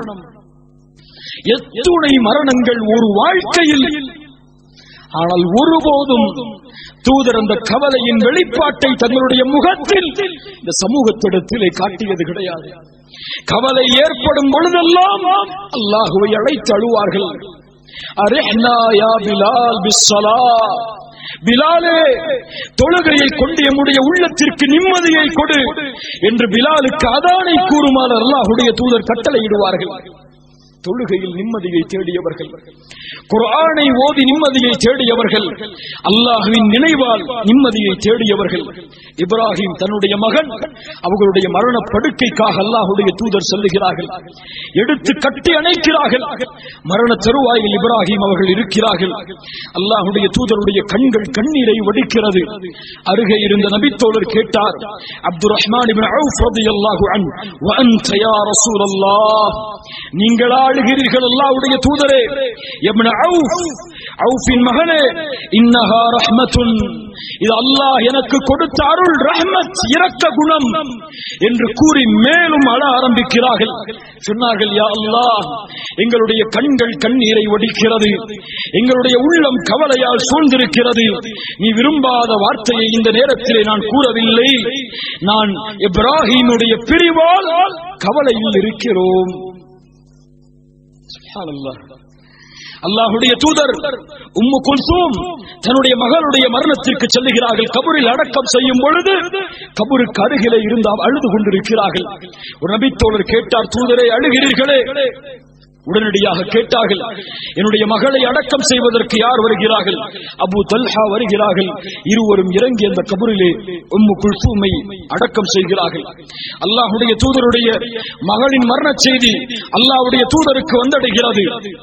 எத்துணை மரணங்கள் ஒரு வாழ்க்கையில் ஆனால் ஒருபோதும் தூதர் அந்த கவலையின் வெளிப்பாட்டை தங்களுடைய முகத்தில் இந்த சமூகத்திடத்திலே காட்டியது கிடையாது கவலை ஏற்படும் பொழுதெல்லாம் அல்லாஹுவை அழைத்து அழுவார்கள் அரஹ்னா யா பிலால் பிஸ்ஸலா பிலாலே தொழுகையை கொண்டு எம்முடைய உள்ளத்திற்கு நிம்மதியை கொடு என்று பிலாலுக்கு அதானை கூறுமாறு அல்லாஹுடைய தூதர் கட்டளையிடுவார்கள் தொழுகையில் நிம்மதியை தேடியவர்கள் குர்ஆனை ஓதி நிம்மதியை தேடியவர்கள் அல்லாஹுவின் நினைவால் நிம்மதியை தேடியவர்கள் இப்ராஹிம் தன்னுடைய மகன் அவர்களுடைய மரண படுக்கைக்காக அல்லாஹுடைய தூதர் சொல்லுகிறார்கள் எடுத்து கட்டி அணைக்கிறார்கள் மரண தருவாயில் இப்ராஹிம் அவர்கள் இருக்கிறார்கள் அல்லாஹுடைய தூதருடைய கண்கள் கண்ணீரை வடிக்கிறது அருகே இருந்த நபித்தோழர் கேட்டார் அப்துல் ரஹ்மான் இப்னு அவுஃப் ரலியல்லாஹு அன்ஹு வ அன்த யா ரசூலல்லாஹ் நீங்கள் ஆளுகிறீர்கள் அல்லாஹ்வுடைய தூதரே இப்னு அவுஃப் அவுஃபின் மகனே இன்னஹா ரஹ்மத்துன் இது அல்லாஹ் எனக்கு கொடுத்த அருள் ரஹ்மத் இரக்க குணம் என்று கூறி மேலும் அழ ஆரம்பிக்கிறார்கள் சொன்னார்கள் யா அல்லாஹ் எங்களுடைய கண்கள் கண்ணீரை ஒடிக்கிறது எங்களுடைய உள்ளம் கவலையால் சூழ்ந்திருக்கிறது நீ விரும்பாத வார்த்தையை இந்த நேரத்திலே நான் கூறவில்லை நான் இப்ராஹிமுடைய பிரிவால் கவலையில் இருக்கிறோம் சுப்ஹானல்லாஹ் அல்லாஹுடைய தூதர் உம்மு குல்சூம் தன்னுடைய மகளுடைய மரணத்திற்கு செல்லுகிறார்கள் கபரில் அடக்கம் செய்யும் பொழுது கபருக்கு அருகிலே இருந்து அழுது கொண்டிருக்கிறார்கள் ஒரு நபித்தோழர் கேட்டார் தூதரை அழுகிறீர்களே உடனடியாக கேட்டார்கள் என்னுடைய மகளை அடக்கம் செய்வதற்கு யார் வருகிறார்கள் அபு தல்ஹா வருகிறார்கள் இருவரும் இறங்கி அந்த கபரிலே உம்மு குல்சூமை அடக்கம் செய்கிறார்கள் அல்லாஹுடைய தூதருடைய மகளின் மரண செய்தி அல்லாஹ்வுடைய தூதருக்கு வந்தடைகிறது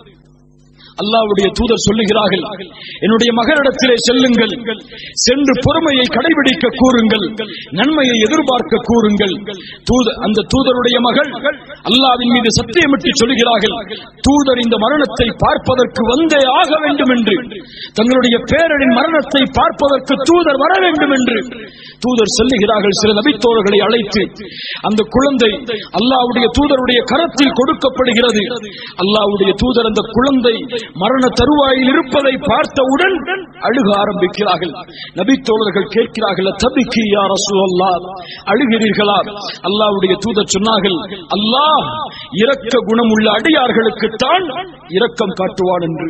அல்லாஹ்வுடைய தூதர் சொல்லுகிறார்கள் என்னுடைய மகளிடத்திலே செல்லுங்கள் சென்று பொறுமையை கடைபிடிக்க கூறுங்கள் நன்மையை எதிர்பார்க்க கூறுங்கள் தூத அந்த தூதருடைய மகள் அல்லாவின் மீது சத்தியமிட்டு சொல்லுகிறார்கள் தூதர் இந்த மரணத்தை பார்ப்பதற்கு வந்தே ஆக வேண்டும் என்று தங்களுடைய பேரனின் மரணத்தை பார்ப்பதற்கு தூதர் வர வேண்டும் என்று தூதர் செல்லுகிறார்கள் சில நபித்தோழர்களை அழைத்து அந்த குழந்தை அல்லாஹ்வுடைய தூதருடைய கரத்தில் கொடுக்கப்படுகிறது அல்லாஹ்வுடைய தூதர் அந்த குழந்தை மரண தருவாயில் இருப்பதை பார்த்தவுடன் அழுக ஆரம்பிக்கிறார்கள் நபித்தோழர்கள் கேட்கிறார்கள் தபிக்கு யார் ரசூலல்லாஹ் அழுகிறீர்களா அல்லாஹ்வுடைய தூதர் சொன்னார்கள் அல்லாஹ் இரக்க குணமுள்ள அடியார்களுக்குத்தான் இரக்கம் காட்டுவான் என்று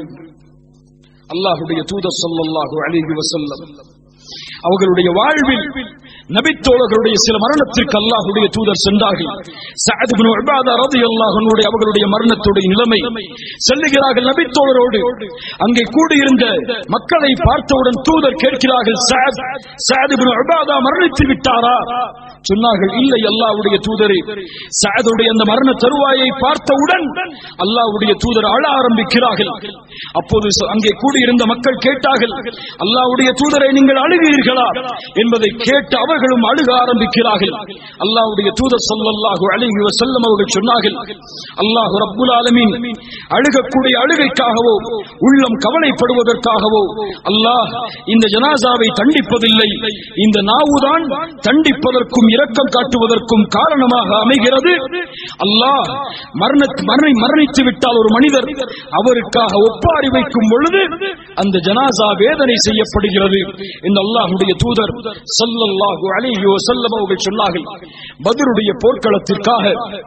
அல்லாஹ்வுடைய தூதர் ஸல்லல்லாஹு அலைஹி வஸல்லம் அவர்களுடைய வாழ்வில் நபித்தோழர்களுடைய சில மரணத்திற்கு அல்லாஹுடைய தூதர் சென்றார்கள் சஅத் இப்னு உபாதா ரலியல்லாஹு அன்ஹுடைய அவர்களுடைய மரணத்துடைய நிலைமை செல்லுகிறார்கள் நபித்தோழரோடு அங்கே கூடியிருந்த மக்களை பார்த்தவுடன் தூதர் கேட்கிறார்கள் சஅத் சஅத் இப்னு உபாதா மரணித்து விட்டாரா சொன்னார்கள் இல்லை அல்லாஹ்வுடைய தூதரே சஅதுடைய அந்த மரண தருவாயை பார்த்தவுடன் அல்லாஹ்வுடைய தூதர் அழ ஆரம்பிக்கிறார்கள் அப்போது ச- அங்கே கூடியிருந்த மக்கள் கேட்டார்கள் அல்லாஹ்வுடைய தூதரை நீங்கள் அழுகிறீர்களா என்பதை கேட்டு அவர்களும் அழுக ஆரம்பிக்கிறார்கள் அல்லாஹ்வுடைய தூதர் ஸல்லல்லாஹு அலைஹி வஸல்லம் அவர்கள் சொன்னார்கள் அல்லாஹ் ரப்புல் ஆலமீன் அழுகக்கூடிய அழுகைக்காகவோ உள்ளம் கவலைப்படுவதற்காகவோ அல்லாஹ் இந்த ஜனாசாவை தண்டிப்பதில்லை இந்த நாவுதான் தண்டிப்பதற்கும் இரக்கம் காட்டுவதற்கும் காரணமாக அமைகிறது அல்லாஹ் மரண மரணி மரணித்து விட்டால் ஒரு மனிதர் அவருக்காக ஒப்பாரி வைக்கும் பொழுது அந்த ஜனாசா வேதனை செய்யப்படுகிறது இந்த அல்லாஹ்வுடைய தூதர் ஸல்லல்லாஹு அலைஹி வஸல்லம் அவர்கள் சொன்னார்கள் பத்ருடைய போர்க்களத்திற்காக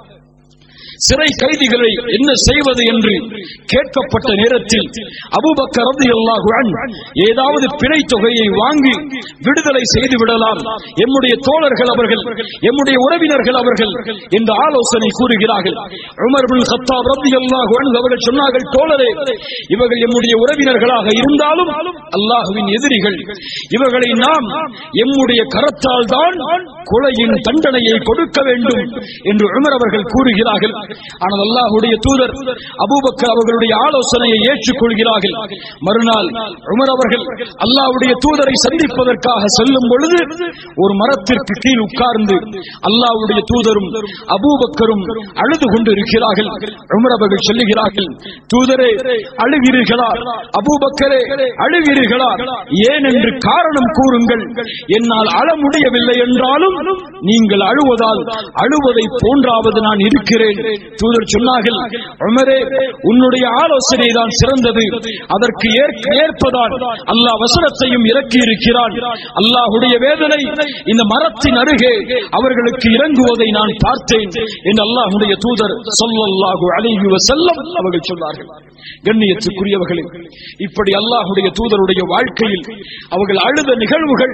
சிறை கைதிகளை என்ன செய்வது என்று கேட்கப்பட்ட நேரத்தில் அபூபக்கர் ரலியல்லாஹு அன்ஹு ஏதாவது பிணை தொகையை வாங்கி விடுதலை செய்து விடலாம் எம்முடைய தோழர்கள் அவர்கள் எம்முடைய உறவினர்கள் அவர்கள் என்று ஆலோசனை கூறுகிறார்கள் உமர் பின் கத்தாப் ரலியல்லாஹு அன்ஹு அவர்கள் சொன்னார்கள் தோழரே இவர்கள் எம்முடைய உறவினர்களாக இருந்தாலும் அல்லாஹ்வின் எதிரிகள் இவர்களை நாம் எம்முடைய கரத்தால் தான் கொலையின் தண்டனையை கொடுக்க வேண்டும் என்று உமர் அவர்கள் கூறுகிறார்கள் ஆனால் அல்லாஹ்வுடைய தூதர் அபூபக்கர் அவர்களுடைய ஆலோசனையை ஏற்றுக்கொள்கிறார்கள் மறுநாள் உமர் அவர்கள் அல்லாஹ்வுடைய தூதரை சந்திப்பதற்காக செல்லும் பொழுது ஒரு மரத்திற்கு கீழ் உட்கார்ந்து அல்லாஹ்வுடைய தூதரும் அபூபக்கரும் அழுது கொண்டு இருக்கிறார்கள் உமர் அவர்கள் சொல்லுகிறார்கள் தூதரே அழுகிறீர்களா அபூபக்கரே அழுகிறீர்களா ஏன் என்று காரணம் கூறுங்கள் என்னால் அழ முடியவில்லை என்றாலும் நீங்கள் அழுவதால் அழுவதை போன்றாவது நான் இருக்கிறேன் தூதர் சொன்னார்கள் உமரே உன்னுடைய ஆலோசனை தான் சிறந்தது அதற்கு ஏற்க- ஏற்பதான் அல்லாஹ் வசனத்தையும் இறக்கி இருக்கிறான் அல்லாஹ்வுடைய வேதனை இந்த மரத்தின் அருகே அவர்களுக்கு இறங்குவதை நான் பார்த்தேன் என்று அல்லாஹ்வுடைய தூதர் ஸல்லல்லாஹு அலைஹி வஸல்லம் அவர்கள் சொன்னார்கள் கண்ணியத்துக்குரியவர்களே இப்படி அல்லாஹ்வுடைய தூதருடைய வாழ்க்கையில் அவர்கள் அழுத நிகழ்வுகள்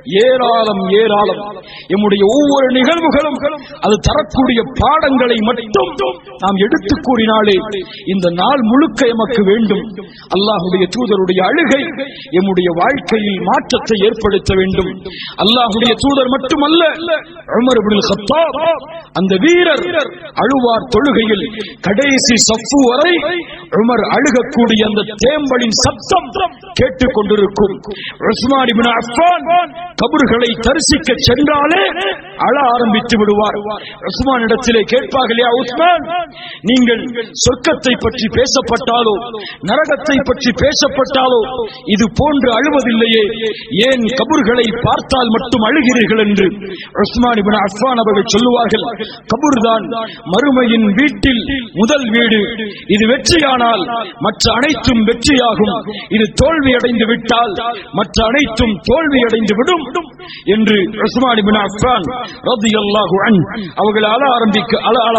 ஏராளம் ஏராளம் எம்முடைய ஒவ்வொரு நிகழ்வுகளும் அது தரக்கூடிய பாடங்களை மட்டும் நாம் எடுத்து கூறினாலே இந்த நாள் முழுக்க எமக்கு வேண்டும் அல்லாஹ்வுடைய தூதருடைய அழுகை எம்முடைய வாழ்க்கையில் மாற்றத்தை ஏற்படுத்த வேண்டும் அல்லாஹ்வுடைய தூதர் மட்டுமல்ல உமர் இப்னுல் கத்தாப் அந்த வீரர் அழுவார் தொழுகையில் கடைசி சஃப்பு வரை உமர் அழுகக்கூடிய அந்த தேம்பலின் சத்தம் கேட்டுக் கொண்டிருக்கும் உஸ்மான் இப்னு அஃபான் கபர்களை தரிசிக்க சென்றாலே அழ ஆரம்பித்து விடுவார் உஸ்மான் இடத்திலே கேட்பார்கள் யா உஸ்மான் நீங்கள் சொர்க்கத்தை பற்றி பேசப்பட்டாலோ நரகத்தை பற்றி பேசப்பட்டாலோ இது போன்று அழுவதில்லையே ஏன் கபர்களை பார்த்தால் மட்டும் அழுகிறீர்கள் என்று உஸ்மான் இப்னு அஃபான் அவர்கள் சொல்லுவார்கள் கபூர்தான் மறுமையின் வீட்டில் முதல் வீடு இது வெற்றியானால் மற்ற அனைத்தும் வெற்றியாகும் இது தோல்வி அடைந்து விட்டால் மற்ற அனைத்தும் தோல்வி அடைந்து விடும் என்று உஸ்மான் இப்னு அஃபான் ரலியல்லாஹு அன்ஹு அவர்கள் அழ ஆரம்பிக்க அழ அழ- அழ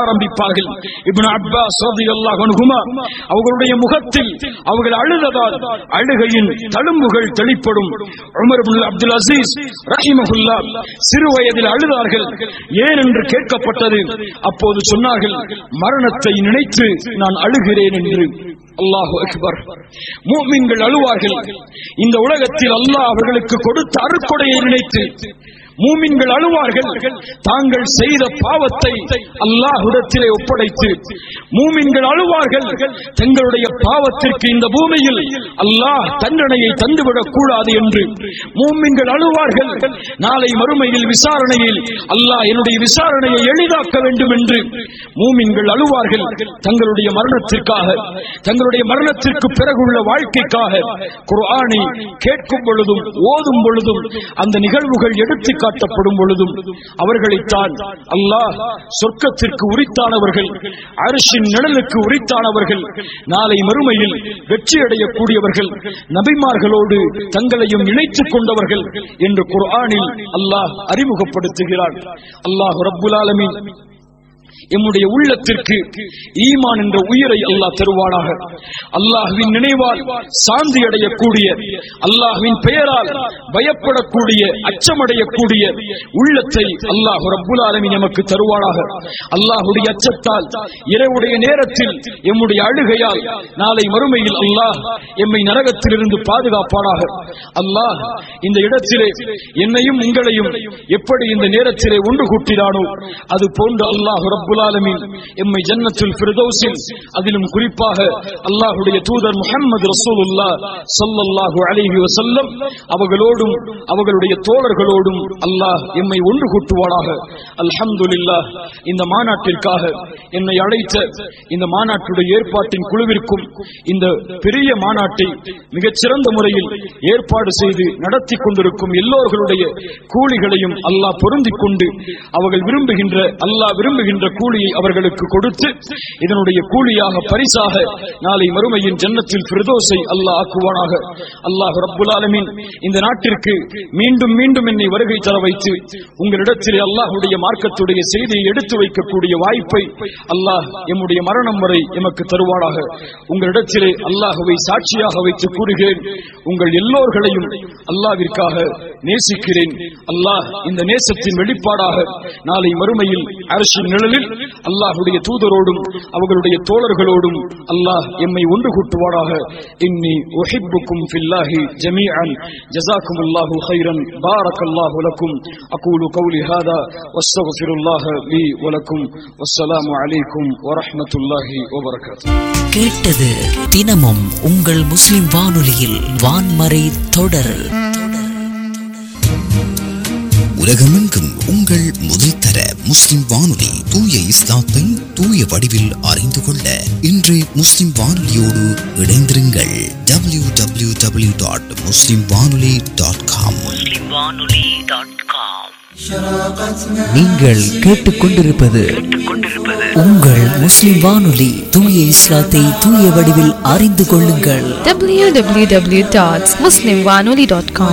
ஆரம்பிப்பார்கள் இப்னு அப்பாஸ் ரலியல்லாஹு அன்ஹுமா அவர்களுடைய முகத்தில் அவர்கள் அழுததால் அழுகையின் தழும்புகள் தெளிப்படும் உமர் இப்னு அப்துல் அசீஸ் ரஹிமஹுல்லா சிறு வயதில் அழுதார்கள் ஏன் என்று கேட்கப்பட்டது அப்போது சொன்னார்கள் மரணத்தை நினைத்து நான் அழுகிறேன் என்று அல்லாஹு அக்பர் மூமின்கள் அழுவார்கள் இந்த உலகத்தில் அல்லாஹ் அவர்களுக்கு கொடுத்த அருக்கொடையை நினைத்து மூமின்கள் அழுவார்கள் தாங்கள் செய்த பாவத்தை அல்லாஹ்விடத்திலே ஒப்படைத்து மூமின்கள் அழுவார்கள் தங்களுடைய பாவத்திற்கு இந்த பூமியில் அல்லாஹ் தண்டனையை தந்துவிடக் கூடாது என்று மூமின்கள் அழுவார்கள் நாளை மறுமையில் விசாரணையில் அல்லாஹ் என்னுடைய விசாரணையை எளிதாக்க வேண்டும் என்று மூமின்கள் அழுவார்கள் தங்களுடைய மரணத்திற்காக தங்களுடைய மரணத்திற்கு பிறகுள்ள வாழ்க்கைக்காக குர்ஆனை கேட்கும் பொழுதும் ஓதும் பொழுதும் அந்த நிகழ்வுகள் எடுத்து காட்டப்படும் பொழுதும் அவர்களைத்தான் அல்லாஹ் சொர்க்கத்திற்கு உரித்தானவர்கள் அரிசின் நிழலுக்கு உரித்தானவர்கள் நாளை மறுமையில் வெற்றியடையக்கூடியவர்கள் நபிமார்களோடு தங்களையும் இணைத்துக் கொண்டவர்கள் என்று குர்ஆனில் அல்லாஹ் அறிமுகப்படுத்துகிறார் அல்லாஹ் ரப்புல் ஆலமீன் எம்முடைய உள்ளத்திற்கு ஈமான் என்ற உயிரை அல்லாஹ் தருவானாக அல்லாஹ்வின் நினைவால் சாந்தி அடையக்கூடிய அல்லாஹ்வின் பெயரால் பயப்படக்கூடிய அச்சமடையக்கூடிய உள்ளத்தை அல்லாஹ் ரப்புல் ஆலமீன் எமக்கு தருவானாக அல்லாஹ்வுடைய அச்சத்தால் இரவுடைய நேரத்தில் எம்முடைய அழுகையால் நாளை மறுமையில் அல்லாஹ் எம்மை நரகத்திலிருந்து பாதுகாப்பானாக அல்லாஹ் இந்த இடத்திலே என்னையும் உங்களையும் எப்படி இந்த நேரத்திலே ஒன்று கூட்டினானோ அது போன்று அல்லாஹ் ரப்புல் ஆலமீன் எம்மை ஜன்னத்துல் ஃபிர்தௌஸில் அதிலும் குறிப்பாக அல்லாஹ்வுடைய தூதர் முஹம்மது ரசூலுல்லாஹ் ஸல்லல்லாஹு அலைஹி வஸல்லம் அவர்களோடும் அவர்களுடைய தோழர்களோடும் அல்லாஹ் எம்மை ஒன்று கூட்டுவானாக அல்ஹம்துலில்லாஹ் இந்த மாநாட்டிற்காக என்னை அழைத்த இந்த மாநாட்டுடைய ஏற்பாட்டின் குழுவிற்கும் இந்த பெரிய மாநாட்டை மிகச்சிறந்த முறையில் ஏற்பாடு செய்து நடத்தி கொண்டிருக்கும் எல்லோர்களுடைய கூலிகளையும் அல்லாஹ் பொருந்திக் கொண்டு அவர்கள் விரும்புகின்ற அல்லாஹ் விரும்புகின்ற கூலியை அவர்களுக்கு கொடுத்து இதனுடைய கூலியாக பரிசாக நாளை மறுமையின் ஜன்னத்தில் பிரதோசை அல்லாஹ் ஆக்குவானாக அல்லாஹ் ரப்புல் ஆலமீன் இந்த நாட்டிற்கு மீண்டும் மீண்டும் என்னை வருகை தர வைத்து உங்களிடத்திலே அல்லாஹ்வுடைய மார்க்கத்துடைய செய்தியை எடுத்து வைக்கக்கூடிய வாய்ப்பை அல்லாஹ் எம்முடைய மரணம் வரை எமக்கு தருவானாக உங்களிடத்திலே அல்லாஹ்வை சாட்சியாக வைத்து கூறுகிறேன் உங்கள் எல்லோர்களையும் அல்லாவிற்காக நேசிக்கிறேன் அல்லாஹ் இந்த நேசத்தின் வெளிப்பாடாக நாளை மறுமையில் அரசின் நிழலில் அல்லாஹ்வுடைய தூதரோடும் அவர்களுடைய தோழர்களோடும் அல்லாஹ் எம்மை ஒன்று கூட்டுவாராக இன்னி உஹிப்புக்கும் ஃபில்லாஹி ஜமீஅன் ஜஸாக்கும் அல்லாஹு ஹைரன் பாரக் அல்லாஹு லக்கும் அகூலு கௌலி ஹாதா வஸ்தக்ஃபிருல்லாஹ லீ வலக்கும் வஸ்ஸலாமு அலைக்கும் வரஹ்மத்துல்லாஹி வபரகாத்துஹு கேட்டது தினமும் உங்கள் முஸ்லிம் வானொலியில் வான்மறை தொடர் உலகமெங்கும் உங்கள் முதல் தர முஸ்லிம் வானொலி தூய இஸ்லாத்தை தூய வடிவில் அறிந்து கொள்ள இன்று முஸ்லிம் வானொலியோடு இணைந்திருங்கள் W W W dot Muslim Vanoli dot com நீங்கள் கேட்டுக்கொண்டிருப்பது உங்கள் முஸ்லிம் வானொலி தூய இஸ்லாத்தை தூய வடிவில் அறிந்து கொள்ளுங்கள் www.muslimwanoli.com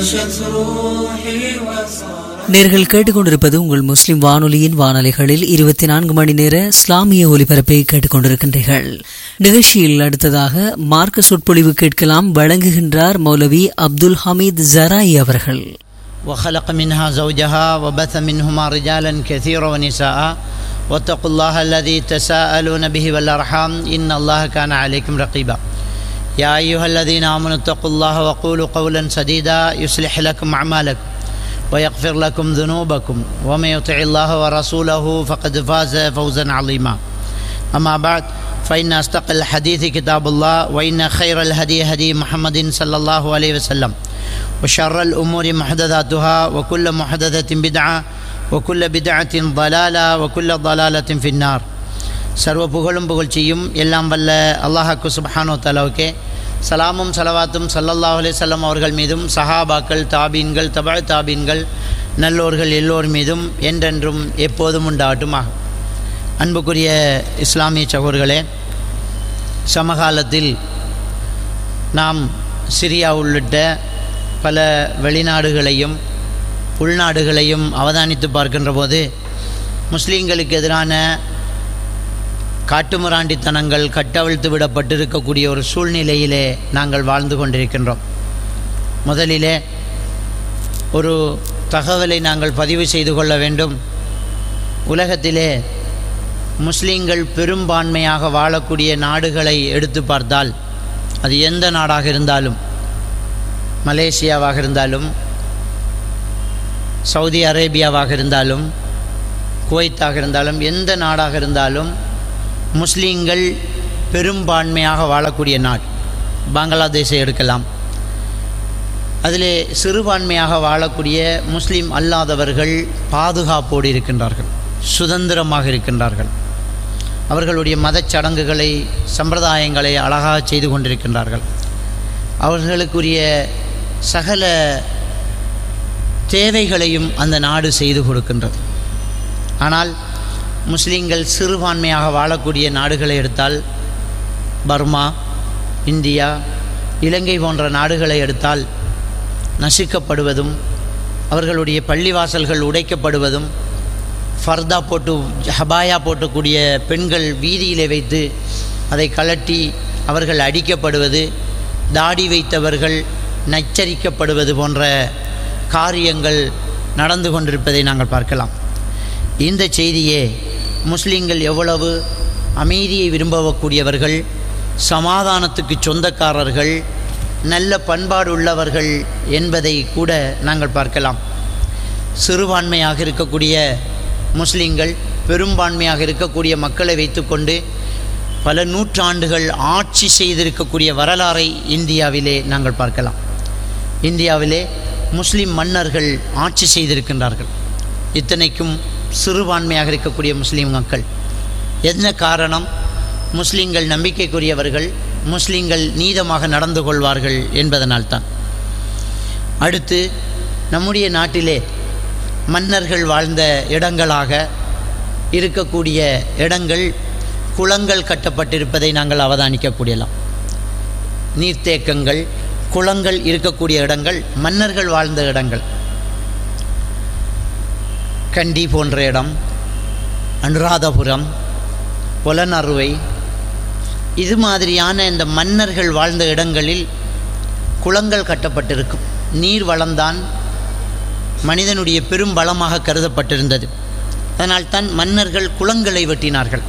நேர்கள் கேட்டுக்கொண்டிருப்பது உங்கள் முஸ்லிம் வானொலியின் வானொலிகளில் இருபத்தி நான்கு மணி நேர இஸ்லாமிய ஒலிபரப்பை கேட்டுக்கொண்டிருக்கின்றீர்கள் நிகழ்ச்சியில் அடுத்ததாக மார்க்க சொற்பொழிவு கேட்கலாம் வழங்குகின்றார் மௌலவி அப்துல் ஹமீத் ஜராய் அவர்கள் وخلق منها زوجها وبث منهما رجالا كثيرا ونساء واتقوا الله الذي تساءلون به والارحام ان الله كان عليكم رقيبا يا ايها الذين امنوا اتقوا الله وقولوا قولا سديدا يصلح لكم اعمالكم ويغفر لكم ذنوبكم ومن يطع الله ورسوله فقد فاز فوزا عظيما اما بعد فان اصدق الحديث كتاب الله وان خير الهدي هدي محمد صلى الله عليه وسلم وشر الأمور محدثاتها وكل محدثة بدعة وكل بدعة ضلالة وكل ضلالة في النار சர்வ புகழும் புகழ்ச்சியும் எல்லாம் வல்ல அல்லாஹாக்கு சுபஹானோ தலாவுக்கே சலாமும் சலவாத்தும் சல்லல்லாஹு அலைஹி வஸல்லம் அவர்கள் மீதும் சஹாபாக்கள் தாபீன்கள் தபா தாபீன்கள் நல்லோர்கள் எல்லோர் மீதும் என்றென்றும் எப்போதும் உண்டாகட்டுமாக அன்புக்குரிய இஸ்லாமிய சகோதர்களே சமகாலத்தில் நாம் சிரியா உள்ளிட்ட பல வெளிநாடுகளையும் உள்நாடுகளையும் அவதானித்து பார்க்கின்ற போது முஸ்லீம்களுக்கு எதிரான காட்டுமிராண்டித்தனங்கள் கட்டவிழ்த்து விடப்பட்டிருக்கக்கூடிய ஒரு சூழ்நிலையிலே நாங்கள் வாழ்ந்து கொண்டிருக்கின்றோம் முதலிலே ஒரு தகவலை நாங்கள் பதிவு செய்து கொள்ள வேண்டும் உலகத்திலே முஸ்லீம்கள் பெரும்பான்மையாக வாழக்கூடிய நாடுகளை எடுத்து பார்த்தால் அது எந்த நாடாக இருந்தாலும் மலேசியாவாக இருந்தாலும் சவுதி அரேபியாவாக இருந்தாலும் குவைத்தாக இருந்தாலும் எந்த நாடாக இருந்தாலும் முஸ்லீம்கள் பெரும்பான்மையாக வாழக்கூடிய நாடு பங்களாதேஷை எடுக்கலாம் அதிலே சிறுபான்மையாக வாழக்கூடிய முஸ்லீம் அல்லாதவர்கள் பாதுகாப்போடு இருக்கின்றார்கள் சுதந்திரமாக இருக்கின்றார்கள் அவர்களுடைய மதச் சடங்குகளை சம்பிரதாயங்களை அழகாக செய்து கொண்டிருக்கின்றார்கள் அவர்களுக்குரிய சகல தேவைகளையும் அந்த நாடு செய்து கொடுக்கின்றது ஆனால் முஸ்லீம்கள் சிறுபான்மையாக வாழக்கூடிய நாடுகளை எடுத்தால் பர்மா இந்தியா இலங்கை போன்ற நாடுகளை எடுத்தால் நசுக்கப்படுவதும் அவர்களுடைய பள்ளிவாசல்கள் உடைக்கப்படுவதும் ஃபர்தா போட்டு ஹபாயா போட்டக்கூடிய பெண்கள் வீதியிலே வைத்து அதை கலட்டி அவர்கள் அடிக்கப்படுவது தாடி வைத்தவர்கள் நச்சரிக்கப்படுவது போன்ற காரியங்கள் நடந்து கொண்டிருப்பதை நாங்கள் பார்க்கலாம் இந்த செய்தியே முஸ்லீம்கள் எவ்வளவு அமைதியை விரும்பக்கூடியவர்கள் சமாதானத்துக்கு சொந்தக்காரர்கள் நல்ல பண்பாடு உள்ளவர்கள் என்பதை கூட நாங்கள் பார்க்கலாம் சிறுபான்மையாக இருக்கக்கூடிய முஸ்லீம்கள் பெரும்பான்மையாக இருக்கக்கூடிய மக்களை வைத்துக்கொண்டு பல நூற்றாண்டுகள் ஆட்சி செய்திருக்கக்கூடிய வரலாறை இந்தியாவிலே நாங்கள் பார்க்கலாம் இந்தியாவிலே முஸ்லிம் மன்னர்கள் ஆட்சி செய்திருக்கின்றார்கள் இத்தனைக்கும் சிறுபான்மையாக இருக்கக்கூடிய முஸ்லீம் மக்கள் என்ன காரணம் முஸ்லீம்கள் நம்பிக்கைக்குரியவர்கள் முஸ்லீம்கள் நீதமாக நடந்து கொள்வார்கள் என்பதனால்தான் அடுத்து நம்முடைய நாட்டிலே மன்னர்கள் வாழ்ந்த இடங்களாக இருக்கக்கூடிய இடங்கள் குளங்கள் கட்டப்பட்டிருப்பதை நாங்கள் அவதானிக்கக்கூடியலாம் நீர்த்தேக்கங்கள் குளங்கள் இருக்கக்கூடிய இடங்கள் மன்னர்கள் வாழ்ந்த இடங்கள் கண்டி போன்ற இடம் அனுராதபுரம் புலனறுவை இது மாதிரியான இந்த மன்னர்கள் வாழ்ந்த இடங்களில் குளங்கள் கட்டப்பட்டிருக்கும் நீர் வளம்தான் மனிதனுடைய பெரும் பலமாக கருதப்பட்டிருந்தது அதனால்தான் மன்னர்கள் குளங்களை வெட்டினார்கள்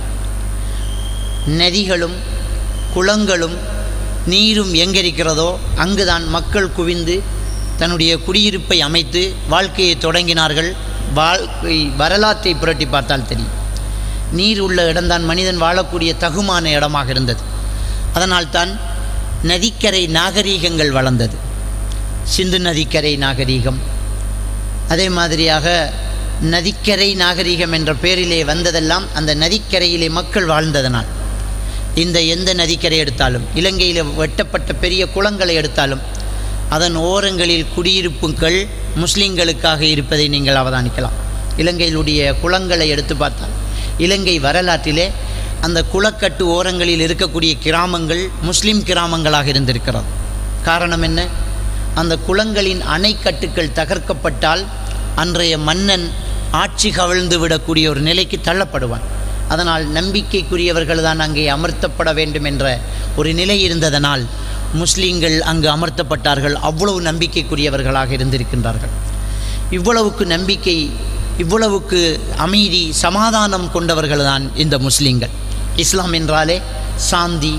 நதிகளும் குளங்களும் நீரும் எங்கிருக்கிறதோ அங்குதான் மக்கள் குவிந்து தன்னுடைய குடியிருப்பை அமைத்து வாழ்க்கையை தொடங்கினார்கள் வாழ்க்கை வரலாற்றை புரட்டி பார்த்தால் தெரியும் நீர் உள்ள இடம்தான் மனிதன் வாழக்கூடிய தகுமான இடமாக இருந்தது அதனால்தான் நதிக்கரை நாகரீகங்கள் வளர்ந்தது சிந்து நதிக்கரை நாகரீகம் அதே மாதிரியாக நதிக்கரை நாகரீகம் என்ற பெயரிலே வந்ததெல்லாம் அந்த நதிக்கரையிலே மக்கள் வாழ்ந்ததனால் இந்த எந்த நதிக்கரை எடுத்தாலும் இலங்கையில் வெட்டப்பட்ட பெரிய குளங்களை எடுத்தாலும் அதன் ஓரங்களில் குடியிருப்புகள் முஸ்லீம்களுக்காக இருப்பதை நீங்கள் அவதானிக்கலாம் இலங்கையிலுடைய குளங்களை எடுத்து பார்த்தால் இலங்கை வரலாற்றிலே அந்த குளக்கட்டு ஓரங்களில் இருக்கக்கூடிய கிராமங்கள் முஸ்லீம் கிராமங்களாக இருந்திருக்கிறது காரணம் என்ன அந்த குளங்களின் அணைக்கட்டுக்கள் தகர்க்கப்பட்டால் அன்றைய மன்னன் ஆட்சி கவிழ்ந்து விடக்கூடிய ஒரு நிலைக்கு தள்ளப்படுவான் அதனால் நம்பிக்கைக்குரியவர்கள் தான் அங்கே அமர்த்தப்பட வேண்டும் என்ற ஒரு நிலை இருந்ததனால் முஸ்லீம்கள் அங்கு அமர்த்தப்பட்டார்கள் அவ்வளவு நம்பிக்கைக்குரியவர்களாக இருந்திருக்கின்றார்கள் இவ்வளவுக்கு நம்பிக்கை இவ்வளவுக்கு அமைதி சமாதானம் கொண்டவர்கள் தான் இந்த முஸ்லீம்கள் இஸ்லாம் என்றாலே சாந்தி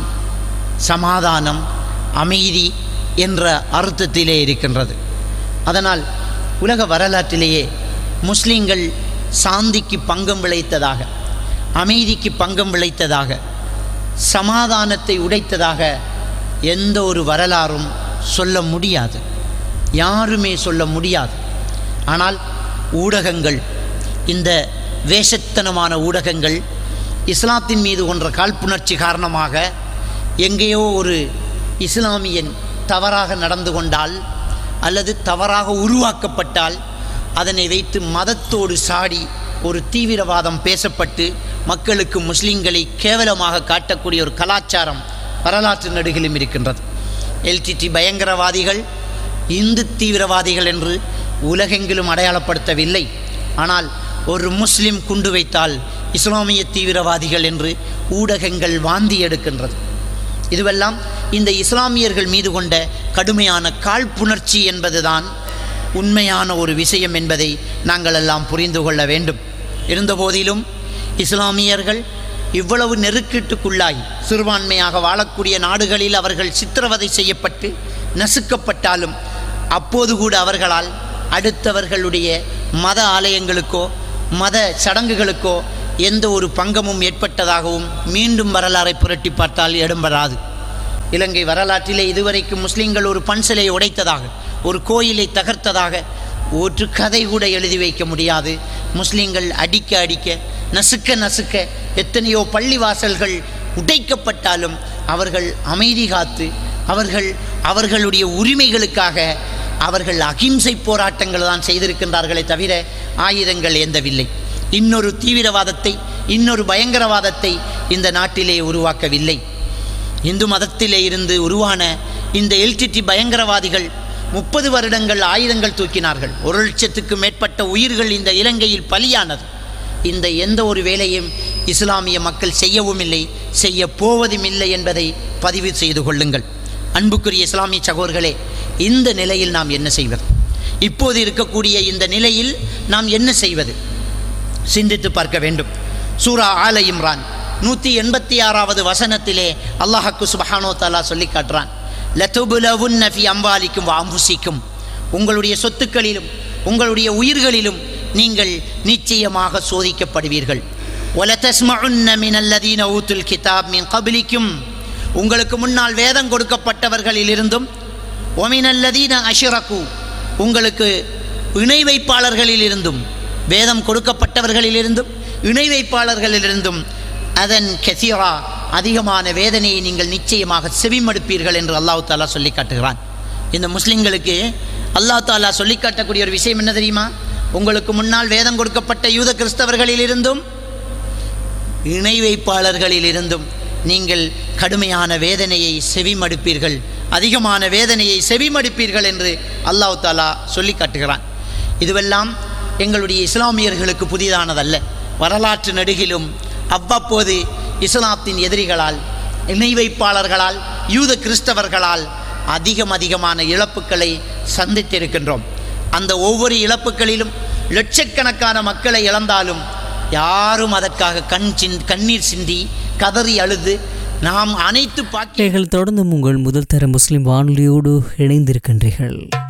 சமாதானம் அமைதி என்ற அர்த்தத்திலே இருக்கின்றது அதனால் உலக வரலாற்றிலேயே முஸ்லீம்கள் சாந்திக்கு பங்கம் விளைத்ததாக அமைதிக்கு பங்கம் விளைத்ததாக சமாதானத்தை உடைத்ததாக எந்த ஒரு வரலாறும் சொல்ல முடியாது யாருமே சொல்ல முடியாது ஆனால் ஊடகங்கள் இந்த வேஷத்தனமான ஊடகங்கள் இஸ்லாத்தின் மீது கொன்ற காழ்ப்புணர்ச்சி காரணமாக எங்கேயோ ஒரு இஸ்லாமியன் தவறாக நடந்து கொண்டால் அல்லது தவறாக உருவாக்கப்பட்டால் அதனை வைத்து மதத்தோடு சாடி ஒரு தீவிரவாதம் பேசப்பட்டு மக்களுக்கு முஸ்லீம்களை கேவலமாக காட்டக்கூடிய ஒரு கலாச்சாரம் வரலாற்று நடுகிலும் இருக்கின்றது எல்டிடி பயங்கரவாதிகள் இந்து தீவிரவாதிகள் என்று உலகெங்கிலும் அடையாளப்படுத்தவில்லை ஆனால் ஒரு முஸ்லிம் குண்டு வைத்தால் இஸ்லாமிய தீவிரவாதிகள் என்று ஊடகங்கள் வாந்தி எடுக்கின்றது இதுவெல்லாம் இந்த இஸ்லாமியர்கள் மீது கொண்ட கடுமையான காழ்ப்புணர்ச்சி என்பதுதான் உண்மையான ஒரு விஷயம் என்பதை நாங்கள் எல்லாம் புரிந்து கொள்ள வேண்டும் இருந்தபோதிலும் இஸ்லாமியர்கள் இவ்வளவு நெருக்கீட்டுக்குள்ளாய் சிறுபான்மையாக வாழக்கூடிய நாடுகளில் அவர்கள் சித்திரவதை செய்யப்பட்டு நசுக்கப்பட்டாலும் அப்போது கூட அவர்களால் அடுத்தவர்களுடைய மத ஆலயங்களுக்கோ மத சடங்குகளுக்கோ எந்த ஒரு பங்கமும் ஏற்பட்டதாகவும் மீண்டும் வரலாறை புரட்டி பார்த்தால் இடம்பெறாது இலங்கை வரலாற்றிலே இதுவரைக்கும் முஸ்லிம்கள் ஒரு பன்சலை உடைத்ததாக ஒரு கோயிலை தகர்த்ததாக ஒரு கதை கூட எழுதி வைக்க முடியாது முஸ்லிம்கள் அடிக்க அடிக்க நசுக்க நசுக்க எத்தனையோ பள்ளிவாசல்கள் உடைக்கப்பட்டாலும் அவர்கள் அமைதி காத்து அவர்கள் அவர்களுடைய உரிமைகளுக்காக அவர்கள் அகிம்சை போராட்டங்கள் தான் செய்திருக்கின்றார்களே தவிர ஆயுதங்கள் ஏந்தவில்லை இன்னொரு தீவிரவாதத்தை இன்னொரு பயங்கரவாதத்தை இந்த நாட்டிலே உருவாக்கவில்லை இந்து மதத்திலே இருந்து உருவான இந்த எல்டிடி பயங்கரவாதிகள் முப்பது வருடங்கள் ஆயுதங்கள் தூக்கினார்கள் ஒரு லட்சத்துக்கு மேற்பட்ட உயிர்கள் இந்த இலங்கையில் பலியானது இந்த எந்த ஒரு வேலையும் இஸ்லாமிய மக்கள் செய்யவும் இல்லை செய்ய போவதும் இல்லை என்பதை பதிவு செய்து கொள்ளுங்கள் அன்புக்குரிய இஸ்லாமிய சகோதர்களே இந்த நிலையில் நாம் என்ன செய்வது இப்போது இருக்கக்கூடிய இந்த நிலையில் நாம் என்ன செய்வது சிந்தித்து பார்க்க வேண்டும் சூரா ஆல இம்ரான் நூற்றி எண்பத்தி ஆறாவது வசனத்திலே அல்லாஹக்கு சுபஹானோ தாலா சொல்லி காட்டுறான் லத்துபுலவுன் நஃபி அம்பாலிக்கும் வாம்புசிக்கும் உங்களுடைய சொத்துக்களிலும் உங்களுடைய உயிர்களிலும் நீங்கள் நிச்சயமாக சோதிக்கப்படுவீர்கள் وَلَتَسْمَعُنَّ مِنَ الَّذِينَ أُوتُوا الْكِتَابَ مِنْ قَبْلِكُمْ உங்களுக்கு முன்னால் வேதம் கொடுக்கப்பட்டவர்களிலிருந்தும் وَمِنَ الَّذِينَ أَشْرَكُوا உங்களுக்கு இணை வைப்பாளர்களிலிருந்தும் வேதம் கொடுக்கப்பட்டவர்களிலிருந்தும் இணை வைப்பாளர்களிலிருந்தும் அதன் கெசிரா அதிகமான வேதனையை நீங்கள் நிச்சயமாக செவிமடுப்பீர்கள் என்று அல்லாஹ் தாலா சொல்லி காட்டுகிறான் இந்த முஸ்லிம்களுக்கு அல்லாஹ் தாலா சொல்லி காட்டக்கூடிய ஒரு விஷயம் என்ன தெரியுமா உங்களுக்கு முன்னால் வேதம் கொடுக்கப்பட்ட யூத கிறிஸ்தவர்களிலிருந்தும் இணை வைப்பாளர்களிலிருந்தும் நீங்கள் கடுமையான வேதனையை செவிமடுப்பீர்கள் அதிகமான வேதனையை செவிமடுப்பீர்கள் என்று அல்லாஹ் தாலா சொல்லி காட்டுகிறான் இதுவெல்லாம் எங்களுடைய இஸ்லாமியர்களுக்கு புதிதானதல்ல வரலாற்று நெடுகிலும் அவ்வப்போது இஸ்லாத்தின் எதிரிகளால் இணை வைப்பாளர்களால் யூத கிறிஸ்தவர்களால் அதிகம் அதிகமான இழப்புக்களை சந்தித்திருக்கின்றோம் அந்த ஒவ்வொரு இழப்புகளிலும் லட்சக்கணக்கான மக்களை இழந்தாலும் யாரும் அதற்காக கண் சிந் கண்ணீர் சிந்தி கதறி அழுது நாம் அனைத்து பாக்கிய நீங்கள் தொடர்ந்தும் உங்கள் முதல் தர முஸ்லிம் வானொலியோடு இணைந்திருக்கின்றீர்கள்